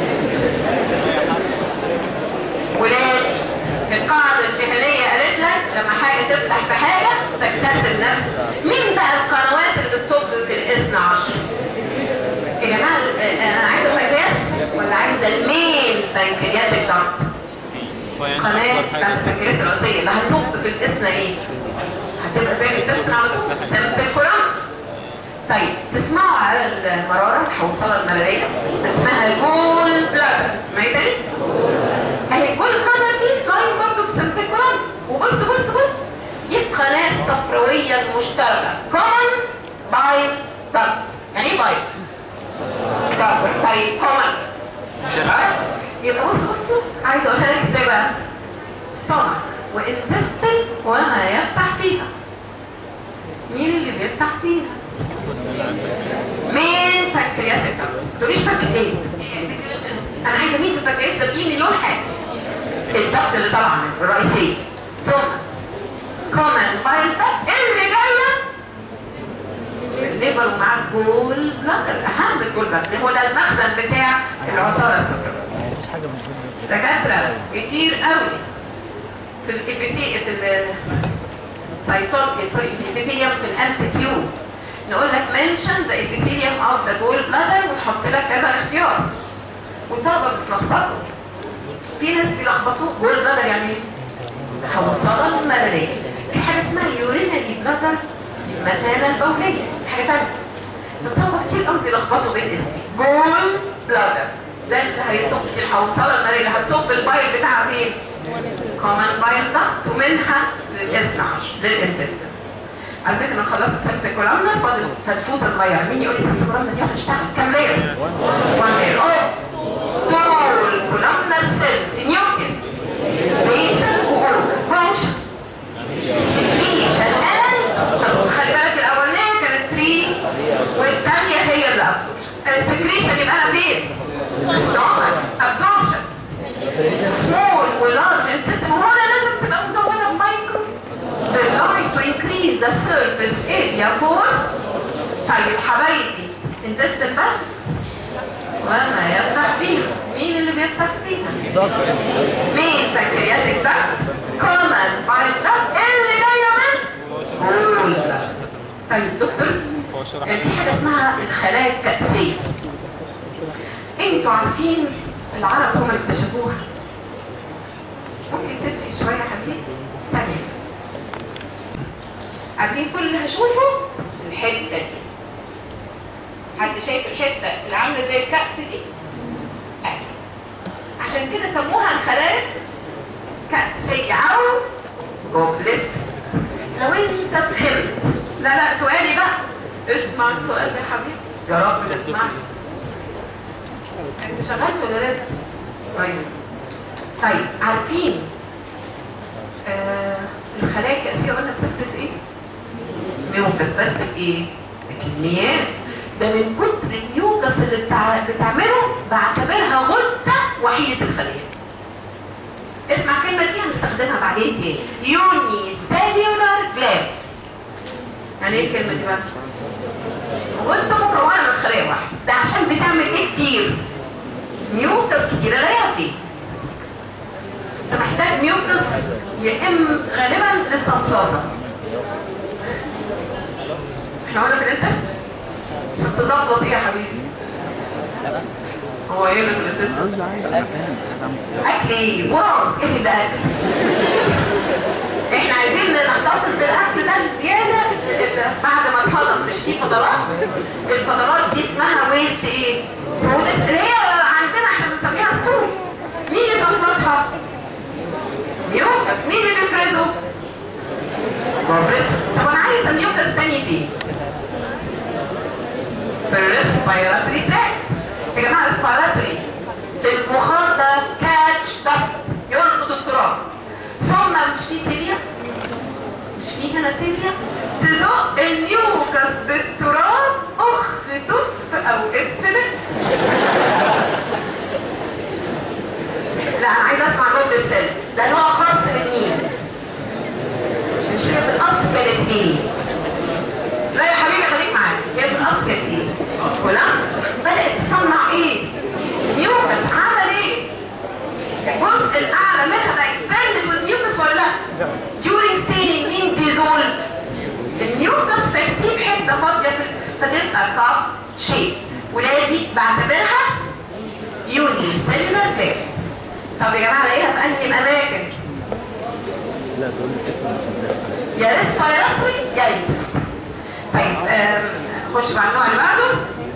ولادي القاعدة الجهنية قالت لك لما حاجة تفتح في حاجة تكتسب نفسك مين بقى القنوات اللي بتصب في الاثنى عشر؟ يا جماعة آه، انا عايزة المقياس ولا عايزة المين بنكرياتيك دارت؟ قناة بتاعت البنكرياس الرئيسية اللي هتصب في الاثنى ايه؟ هتبقى زي الانتستين على طول سمبل طيب تسمعوا على المرارة الحوصلة المرارية اسمها الجول بلادر اسمها ايه تاني؟ اهي الجول بلادر دي قايم برضه بسمبيكولم وبص بص بص دي القناة الصفراوية المشتركة common بايل duct يعني ايه بايل؟ صفر طيب common شباب يبقى بص بصوا عايزة اقولها لك ازاي بقى؟ stomach وانتستين وما يفتح فيها مين اللي بيفتح فيها؟ مين بنكرياتيك تقوليش بنكرياس انا عايزه مين في البنكرياس ده في مليون حاجه الضغط اللي طالعه منه الرئيسيه ثم كومن بايل ضغط اللي جايه الليفر ومعاه الجول بلاتر اهم الجول بلاتر هو ده المخزن بتاع العصاره الصفراء دكاتره كتير قوي في الابيتي في ال السيطول سوري الابيثيليوم في الام سي كيو نقول لك منشن ذا ابيثيليوم اوف ذا جول بلادر ونحط لك كذا اختيار والطلبه بتلخبطوا في ناس بيلخبطوا جول بلادر يعني ايه؟ حوصله المراريه في حاجه اسمها يورينري بلادر المثانه البوليه دي حاجه ثانيه الطلبه كتير قوي بيلخبطوا بين اسمين جول بلادر ده اللي هيصب في الحوصله المراريه اللي هتصب البايل بتاعها فين؟ كومن بايل ضغط ومنها للاثنى عشر للانتستين على فكره انا خلصت سبت كولامنا فاضل فتفوته صغيره مين يقول لي سبت كولامنا دي هتشتغل كام لير؟ وان لير اوه طول كولامنر سيلز نيوكليس بيزل وهول فانكشن سكريشن اند خلي بالك الاولانيه كانت 3 والثانيه هي اللي ابزوربشن السكريشن يبقى انا فين؟ ستومك ابزوربشن سمول ولارج انتستين وهنا لازم تبقى مزوده بمايكرو باللايت تو انكريز ذا سيرفيس اريا فور طيب حبايبي انتستين بس وما يفتح فيها مين اللي بيفتح فيها؟ مين بنكرياتيك دكت كومن بايل دكت اللي جايه من قول طيب دكتور في حاجه اسمها الخلايا الكأسيه انتوا عارفين العرب هم اللي اكتشفوها ممكن تدفي شويه حبيبي ثانيه عارفين كل اللي هشوفه الحته دي حد شايف الحته اللي عامله زي الكأس دي أهي. عشان كده سموها الخلايا كأسية أو جوبلت لو انت فهمت لا لا سؤالي بقى اسمع السؤال ده يا حبيبي يا رب تسمعني انت شغال ولا لسه؟ طيب طيب عارفين آه الخلايا الكأسية قلنا بتفرز ايه؟ ميوكس بس بايه؟ بكميات ده من كتر الميوكس اللي بتاع... بتعمله بعتبرها غدة وحيدة الخلية اسمع كلمة دي هنستخدمها بعدين تاني يوني سيلولار جلاند يعني ايه الكلمة دي بقى؟ غدة مكونة من خلية واحدة ده عشان بتعمل ايه كتير؟ ميوكس كتير الاقيها فين؟ انت محتاج ميوكس يا اما غالبا للصفارة احنا قلنا في الانتست عشان تظبط ايه يا حبيبي هو ايه اللي في الانتستين قصدي عايز انا فاهم ساعات عامل ازاي اكل ايه وراس ايه اللي ده اكل احنا عايزين نحتفظ بالاكل ده الزياده اللي بعد ما اتهضم مش في فضلات الفضلات دي اسمها ويست ايه برودكتس اللي هي عندنا احنا بنسميها ستولز مين يصفرها ميوكس مين اللي بيفرزه طب انا عايز الميوكس تاني فين في الريسبيراتوري تراكت يا جماعه الريسبيراتوري المخاط ده كاتش داست يلقط التراب ثم مش في سيليا مش في هنا سيليا تزق الميوكس بالتراب اخ تف او اتفلت لا انا عايز اسمع جمله سيلز ده نوع خاص من مين مش هي في الاصل كانت ايه لا يا حبيبي خليك معايا هي في الاصل كانت ايه ولا بدات تصنع ايه ميوكس عمل ايه الجزء الاعلى منها بقى expanded with mucus ولا لا during staining مين dissolved الميوكس فيسيب حته فاضيه في فتبقى كاف شيب ولادي بعتبرها يوني سيلولار جلاند طب يا جماعه الاقيها في انهي اماكن لا تقول لي افهم عشان ده يا ريسبيراتوري يا انتست طيب آم، خش بقى النوع اللي بعده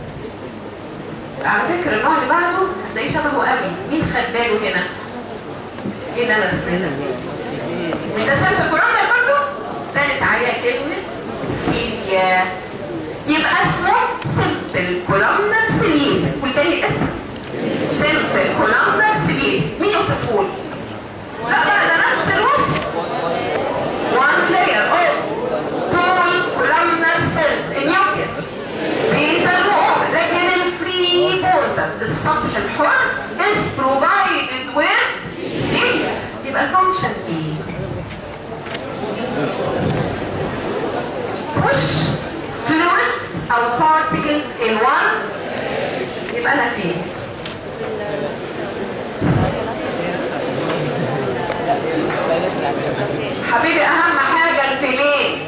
على فكره النوع اللي بعده هتلاقيه شبهه قوي مين خد باله هنا؟ ايه اللي انا سمعته؟ من ده سالفه كورونا برضه زادت عليها كلمه سيليا يبقى اسمه سمبل كولومنر سيليا والتاني الاسم سمبل كولومنر سيليا مين يوصفه لي؟ لا بقى ده نفس الوصف one layer of tall columnar cells in nucleus بيسموهم لكن الفري border السطح الحر is provided with cilia يبقى الفانكشن ايه؟ push fluids او particles in one يبقى انا فين؟ حبيبي اهم حاجه الفيميل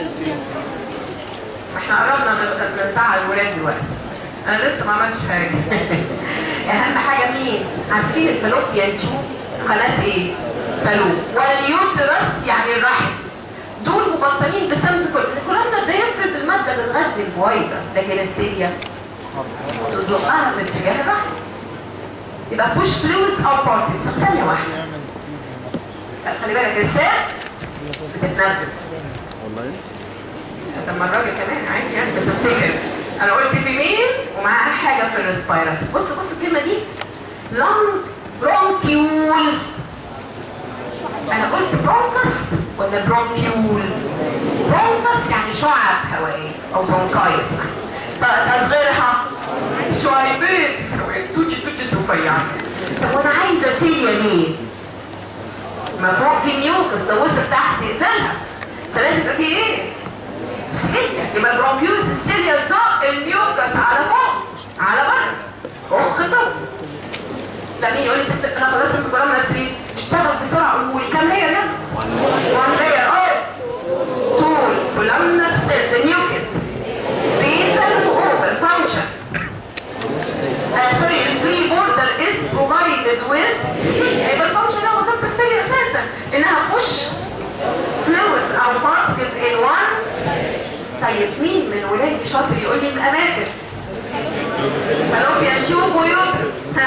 احنا قربنا من- من ساعه الولاد دلوقتي انا لسه ما عملتش حاجه اهم حاجه مين عارفين الفالوبيان تيوب قناه ايه فالوب واليوترس يعني الرحم دول مبطنين بسبب كل الكولامنا ده يفرز الماده اللي بتغذي البويضه لكن السيليا تزقها في اتجاه الرحم يبقى push fluids او particles طب ثانيه واحده لا، خلي بالك الست بتتنفس والله طب ما الراجل كمان عادي يعني بس افتكر انا قلت فيميل ومعاها حاجه في الريسبيرات بص بص الكلمه دي لونج برونكيولز انا قلت برونكس ولا برونكيول برونكس يعني شعب هوائيه او برونكايس تصغيرها شعيبين توتشي توتشي رفيعه طب وانا عايزه سيليا ليه؟ ما فوق في ميوكس ده وصل تحت يقفلها فلازم يبقى في ايه؟ سيليا يبقى برونكيوس السيليا تزق الميوكس على فوق على بره اخ طب لا مين يقول لي ست انا خلاص في الكلام نفسي اشتغل بسرعه قولي كام هي ده؟ وان لاير اه طول كولامنا سيلز الميوكس بيزل واوفر فانكشن سوري الفري بوردر از بروفايدد وذ يبقى الفانكشن ده وظيفه السيليا اساسا انها بوش fluids او particles in one طيب مين من ولادي شاطر يقول لي الاماكن فالوبيان تيوب ويوترس ها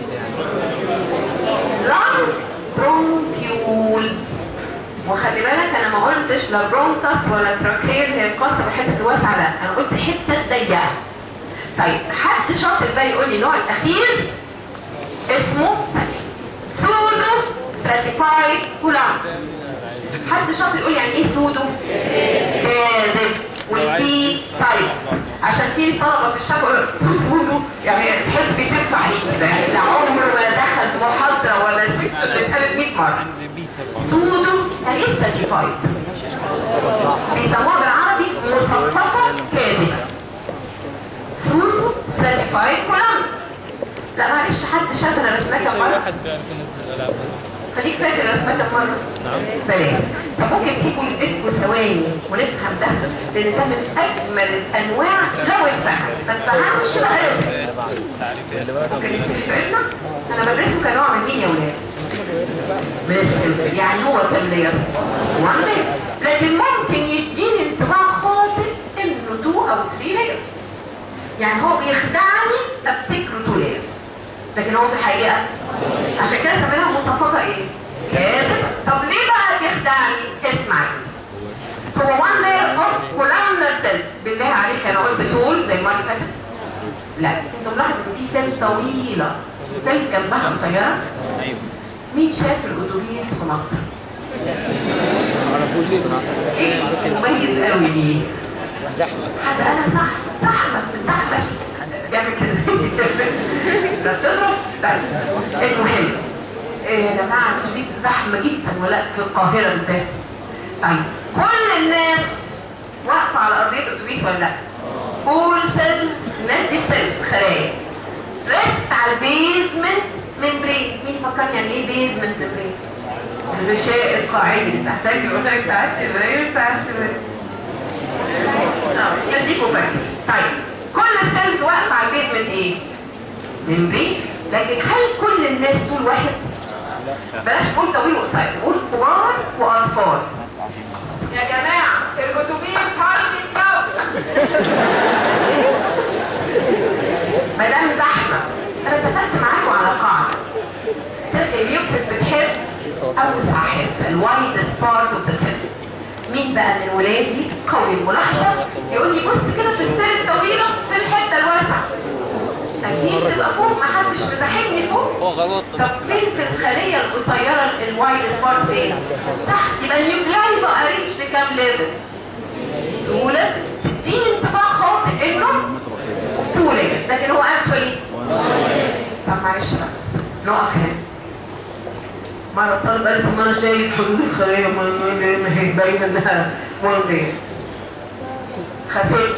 لانج برونكيولز وخلي بالك انا ما قلتش لا برونكس ولا تراكير هي القصه الحته الواسعه لا انا قلت حته ضيقه طيب حد شاطر بقى يقول لي النوع الاخير اسمه سودو ستراتيفايد كولام حد شاطر يقول يعني ايه سودو كاذب والبي سايد عشان في طلبه في الشفا سودو يعني تحس بيتف عليك كده يعني ده عمره ما دخل محاضره ولا اتقالت 100 مره سودو يعني ايه ستراتيفايد بيسموها بالعربي مصففه كاذبه سودو ستراتيفايد كولام لا معلش حد شاف انا رسمتها مره واحد بيعرف ينزل الالعاب خليك فاكر رسمتك مرة ثلاثة طب ممكن تسيبوا الايد ثواني ونفهم ده لان ده من اجمل الانواع لو اتفهم ما اتفهمش بقى لازم ممكن نسيب بتاعتنا انا بدرسه كنوع من مين يا ولاد بس يعني هو كان لير وان لير لكن ممكن يديني انطباع خاطئ انه تو او ثري لايرز يعني هو بيخدعني افتكره تو لايرز لكن هو في الحقيقه عشان كده سميناها مصطفى ايه؟ كاذب طب ليه بقى بيخدعني؟ اسمع دي هو وان لاير اوف كولامنر سيلز بالله عليك انا قلت طول زي المره اللي فاتت لا انت ملاحظ ان في سيلز طويله سيلز جنبها قصيره ايوه مين شاف الاتوبيس في مصر؟ معرفوش بصراحه ايه مميز قوي ليه؟ زحمه حد انا صح زحمه زحمه بيعمل كده ده بتضرب طيب المهم إيه يا جماعه الاتوبيس زحمه جدا ولا في القاهره بالذات طيب كل الناس واقفه على ارضيه الاتوبيس ولا لا؟ كل سيلز الناس دي سيلز خلايا ريست على البيزمنت ممبرين مين فكرني يعني ايه بيزمنت ممبرين؟ الغشاء القاعدي بتاع فاكر يقول لك ساعات كده ايه ساعات كده اه يديكوا فاكر طيب كل السيلز واقفه على البيزمنت ايه؟ ممبرين لكن هل كل الناس دول واحد؟ بلاش نقول طويل وقصير نقول كبار واطفال يا جماعه الاتوبيس هايلي كراودد ما دام زحمه انا اتفقت معاكم على قاعده اليوكس بتحب اوسع حته الوايدست بارت اوف ذا سيل مين بقى من ولادي قوي الملاحظه يقول لي بص كده في السيل الطويله في الحته الواسعه اكيد تبقى فوق ما حدش مزاحمني فوق هو غلط طب فين في الخليه القصيره الوايدست بارت فين؟ تحت يبقى النيوكلاي بقى ريتش بكام ليفل؟ تو ليفلز تديني انطباع خاطئ انه تو ليفلز لكن هو اكشولي طب معلش بقى نقف هنا مرة طالب قال لي طب ما انا شايف حدود الخلية ما ما- ما هي باينة انها وان داي خسرت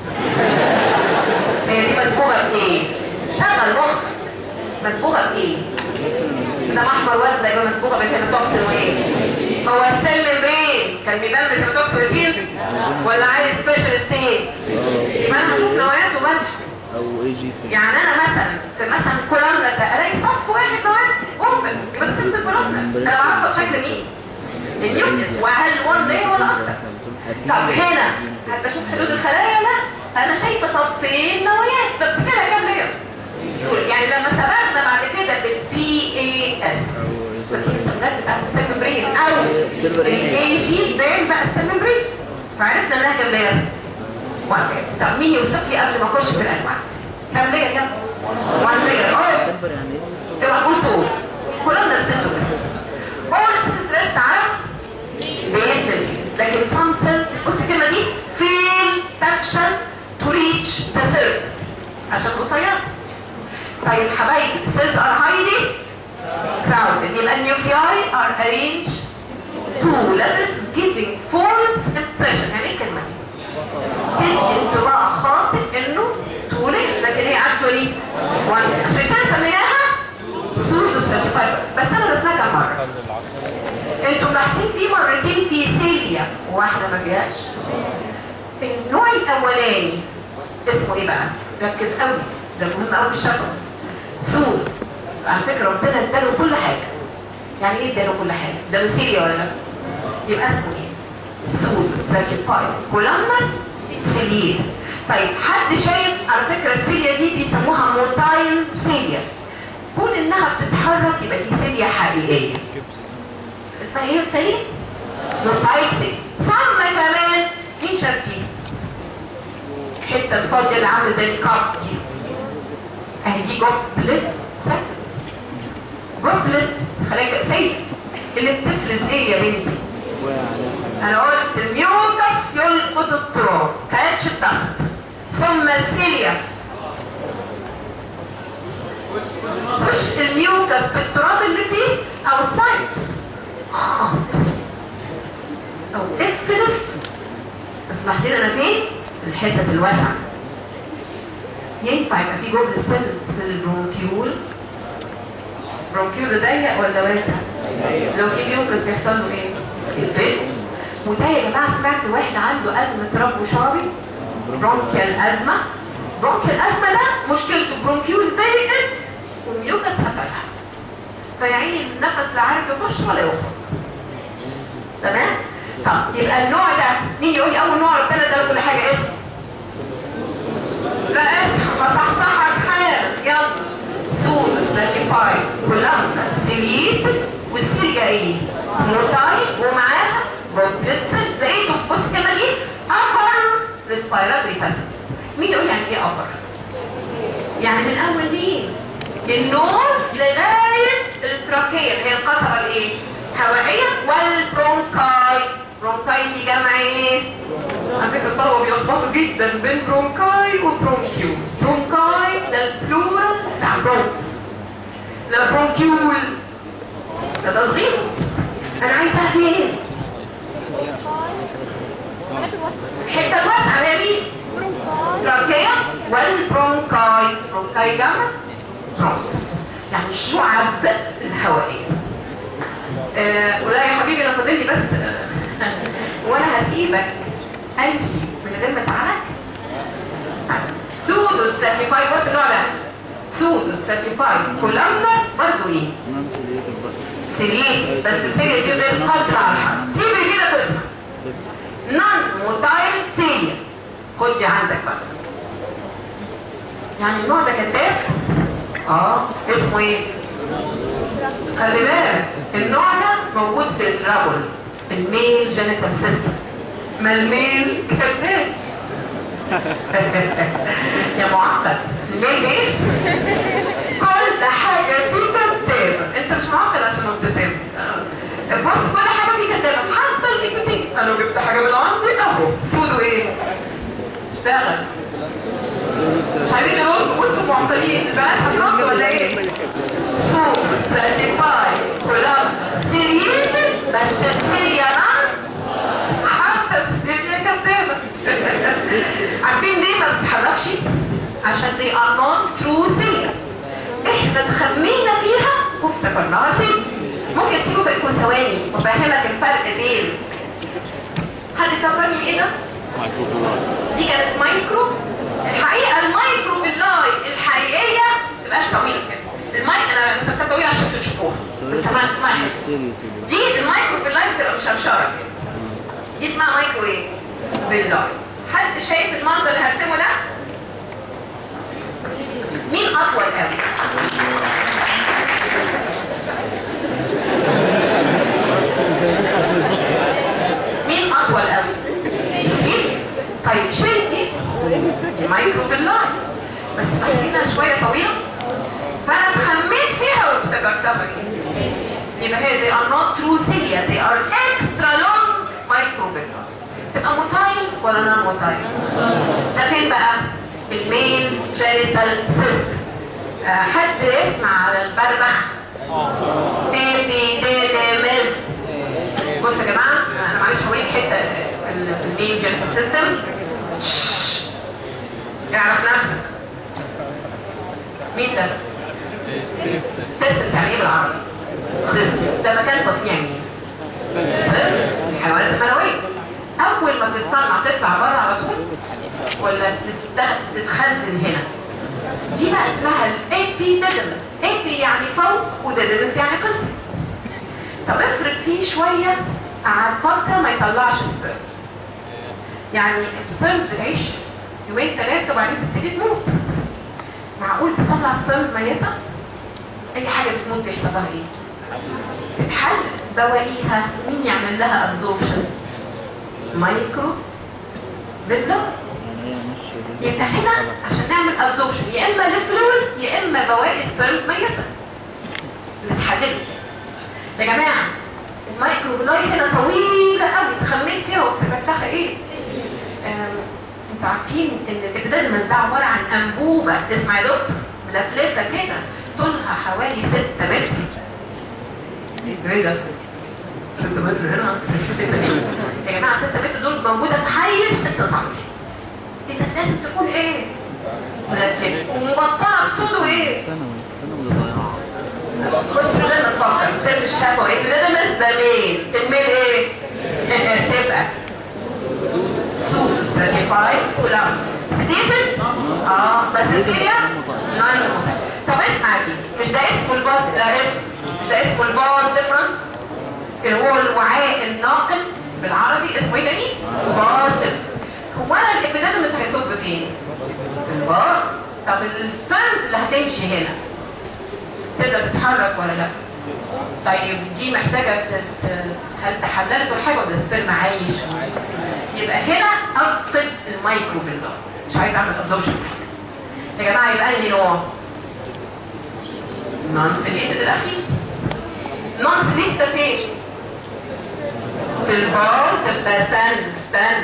هي دي مسبوغة بايه؟ شغل مخك مسبوغة بايه؟ ده احمر وزن يبقى مسبوغة بالهيماتوكسين وايه؟ هو السيل ممبرين كان بيبان بالهيماتوكسين سين ولا عايز سبيشال ستيت؟ يبقى انا هشوف نوعياته بس او اي جي سي يعني انا مثلا في مثلا كولامنا ده الاقي صف واحد كمان اوبن يبقى ده سمت الكولامنا انا بعرفها بشكل مين؟ النيوكليس وهل وان داي ولا اكتر؟ طب هنا هبقى اشوف حدود الخلايا لا انا شايفه صفين نوايات فافتكرها كام لير؟ دول يعني لما سبقنا بعد كده بالبي اي اس فاكرين السبلات بتاعت السيل ممبرين او الاي جي باين بقى السيل ممبرين فعرفنا انها كام لير؟ وان لير طب مين يوصف لي قبل ما اخش في الانواع؟ كام لير كام؟ وان لير اه سيلفر يعني ايه؟ اوعى تقول طول كلهم نفس بس هو نفس الستريس تعرف باذن الله لكن some cells بص الكلمه دي fail تفشل to reach the surface عشان قصيره طيب حبايبي cells are highly crowded يبقى النيوكلياي are arranged to levels giving false impression يعني ايه الكلمه دي؟ تدي انطباع خاطئ انه تو ليرز لكن هي اكشولي وان عشان كده سميناها سودو ستراتيفايبر بس انا رسمها كام مره انتوا ملاحظين في مرتين في سيليا وواحده ما فيهاش النوع الاولاني اسمه ايه بقى؟ ركز قوي ده مهم قوي في الشفا سود على فكره ربنا اداله كل حاجه يعني ايه اداله كل حاجه؟ اداله سيليا ولا لا؟ يبقى اسمه ايه؟ سود ستراتيفايبر كولامنر سيليا طيب حد شايف على فكره السيليا دي بيسموها موتايل سيليا كون انها بتتحرك يبقى دي سيليا حقيقيه اسمها ايه التاني؟ موتايل سيليا ثم كمان مين شاف دي؟ الحته الفاضيه اللي عامله زي الكاب دي اهي دي جوبلت سيرفس جوبلت خلايا كأسية اللي بتفرز ايه يا بنتي؟ انا قلت الميوكس يلقط التراب كاتش الدست ثم السيليا مش الميوكس بالتراب اللي فيه اوتسايد او اف نف بس محتاجين انا فين؟ في الحته الواسعه ينفع يبقى في جبل سيلز في البرونكيول برونكيول ده ضيق ولا واسع؟ لو في ميوكس يحصل له ايه؟ يتفل وده يا جماعه سمعت واحد عنده ازمه ربو شعبي برونكيال ازمه برونكيال ازمه ده مشكلته برونكيوز ضيقت والميوكس قفلها فيا عيني النفس لا عارف يخش ولا يخرج تمام؟ طب يبقى النوع ده مين يقول لي اول نوع ربنا ده كل حاجه اسم لا اصحى فصحصحك حالا يلا سول ستراتيفاي كولامنا سيليت والسيليا ايه؟ موتاي ومعاها جوبلتسل زي بص الكلمه دي upper respiratory passages مين يقول يعني ايه upper؟ يعني من اول مين؟ النوز لغايه التراكيه هي القصبه الايه؟ هوائيه والبرونكاي برونكاي دي جمع ايه؟ على فكره الطلبه بيلخبطوا جدا بين برونكاي وبرونكيولز برونكاي ده البلورال بتاع برونكس لا برونكيول ده تصغير انا عايزها فين؟ الحته الواسعه هي دي تراكيه والبرونكاي برونكاي جمع برونكس يعني الشعب الهوائيه آه ولا يا حبيبي انا فاضل لي بس آه وانا هسيبك امشي من غير ما ازعلك سودو ستراتيفاي بص النوع ده سودو ستراتيفاي كولامنا برضه ايه؟ سيليه بس السيليه دي غير قادره على الحركه سيليه كده قسمه نون موتايل سيليا خد دي عندك بقى يعني النوع ده كذاب اه اسمه ايه؟ خلي بالك النوع ده موجود في الرجل الميل جينيتال سيستم ما الميل كذاب يا معقد الميل ايه؟ كل حاجه فيه كذابه انت مش معقد عشان مبتسم بص كل حاجه فيه كذابه حتى النيكوتين انا لو جبت حاجه من عندي اهو سودو ايه؟ اشتغل مش عايزين نقول بصوا معطلين البنات هتنط ولا ايه؟ سوق ستراتيفاي كولاب سيريين بس السيريا حتى السيريا كدابة عارفين ليه ما بتتحركش؟ عشان دي are non true سيريا احنا اتخمينا فيها وافتكرناها سيريا ممكن تسيبوا بقى ثواني وافهمك الفرق بين حد كفرني ايه ده؟ دي كانت مايكرو الحقيقه المايكرو باللاي الحقيقيه ما تبقاش طويله كده المايك انا مسكتها طويله عشان تشوفوها بس ما اسمعي دي المايكرو باللاي بتبقى مشرشره كده دي اسمها مايكرو ايه باللاي حد شايف المنظر اللي هرسمه ده مين اطول قوي مين اطول قوي السين طيب شيل دي دي مايكرو باللاي بس تحسينها شويه طويله فانا اتخميت فيها وافتكرتها ايه يبقى هي they are not true cilia they are extra long microvilli تبقى موتايل ولا نون موتايل ده فين بقى المين جينيتال سيستم آه حد يسمع على البربخ ديدي ديدي مس بصوا يا جماعه انا معلش هوريك حته في المين جينيتال سيستم اعرف نفسك مين ده؟ تستس يعني ايه بالعربي؟ خس ده مكان تصنيع مين؟ الحيوانات المنوية أول ما بتتصنع تطلع بره على طول ولا تست- تتخزن هنا؟ دي بقى اسمها الابيديدمس ابي يعني فوق وديدمس يعني قسم طب افرض فيه شوية قعد فترة ما يطلعش سبيرمز يعني السبيرمز بتعيش يومين ثلاثة وبعدين تبتدي تموت معقول تطلع سبيرمز ميتة؟ أي حاجة بتموت بيحصل لها إيه؟ تتحل بواقيها مين يعمل لها ابزوربشن؟ مايكرو بالله يبقى هنا عشان نعمل ابزوربشن يا اما لفلويد يا اما بواقي سبيرمز ميتة اللي اتحللت يا جماعة المايكرو بلاي هنا طويلة قوي اتخميت فيها وافتكرتها ايه؟ آم، انتوا عارفين ان الابدالمس ده عبارة عن انبوبة تسمع يا دكتور ملفلفة كده طولها حوالي 6 متر ايه ده؟ 6 متر هنا يا جماعة 6 متر دول موجودة في حيز 6 سم اذا لازم تكون ايه؟ ملفلفة ومبطنة بسودو ايه؟ ثانوي ثانوي ضياع بص من غير ما تفكر سيف الشفوي ابيديدمس ده مين في الميل ايه؟ تبقى سود ستراتيفايد كلام ستيفن اه بس سيريا ناين طب اسمع دي مش ده اسمه الباس ده اسم مش ده اسمه الباس ديفرنس اللي هو الوعاء الناقل بالعربي اسمه ايه تاني؟ باس difference. هو انا الابيديدمس هيصب فين؟ في الباس طب السبيرمز اللي هتمشي هنا تقدر تتحرك ولا لا؟ طيب دي محتاجة تت... هل تحللت ولا حاجة ولا السبرم عايش؟ يبقى هنا أفقد المايكروفيل ده مش عايز أعمل أبزوربشن يا جماعة يبقى أنهي نوع؟ نون سيليتد الأخير نون سيليتد ده فين؟ في الباص تبقى استنى استنى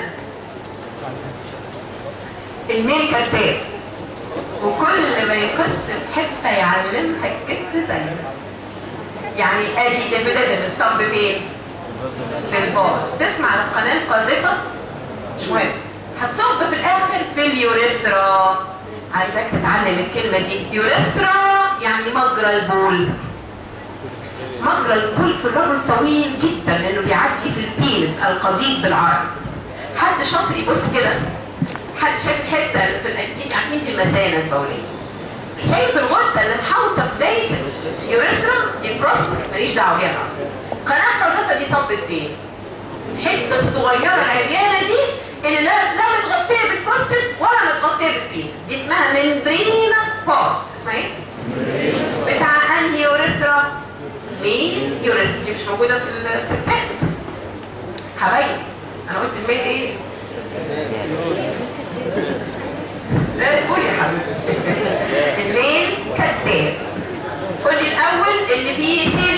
الميل كالتاب وكل ما يخش في حته يعلمها الكت زيه يعني ادي الابيديدم الصب فين؟ في الباص تسمع على القناه القاذفه مش مهم هتصب في الاخر في اليوريثرا عايزاك تتعلم الكلمه دي يوريثرا يعني مجرى البول مجرى البول في الرجل طويل جدا لانه بيعدي في البينس القضيب بالعربي حد شاطر يبص كده حد شايف الحته في الاكيد عارفين دي المثانه البوليه شايف الغده اللي محاوطه بدايه اليوريثرا دي بروستات ماليش دعوه بيها قناه الغده دي صبت فين؟ الحته الصغيره العريانه دي اللي لا لا متغطيه بالبروستات ولا متغطيه بالبين دي اسمها ممبرينا سبوت اسمها ايه؟ بتاع انهي يوريثرا؟ مين يوريثرا دي مش موجوده في الستات حبايبي انا قلت الميل ايه؟ لا تقول يا حبيبي الليل كذاب قولي الاول اللي فيه سيل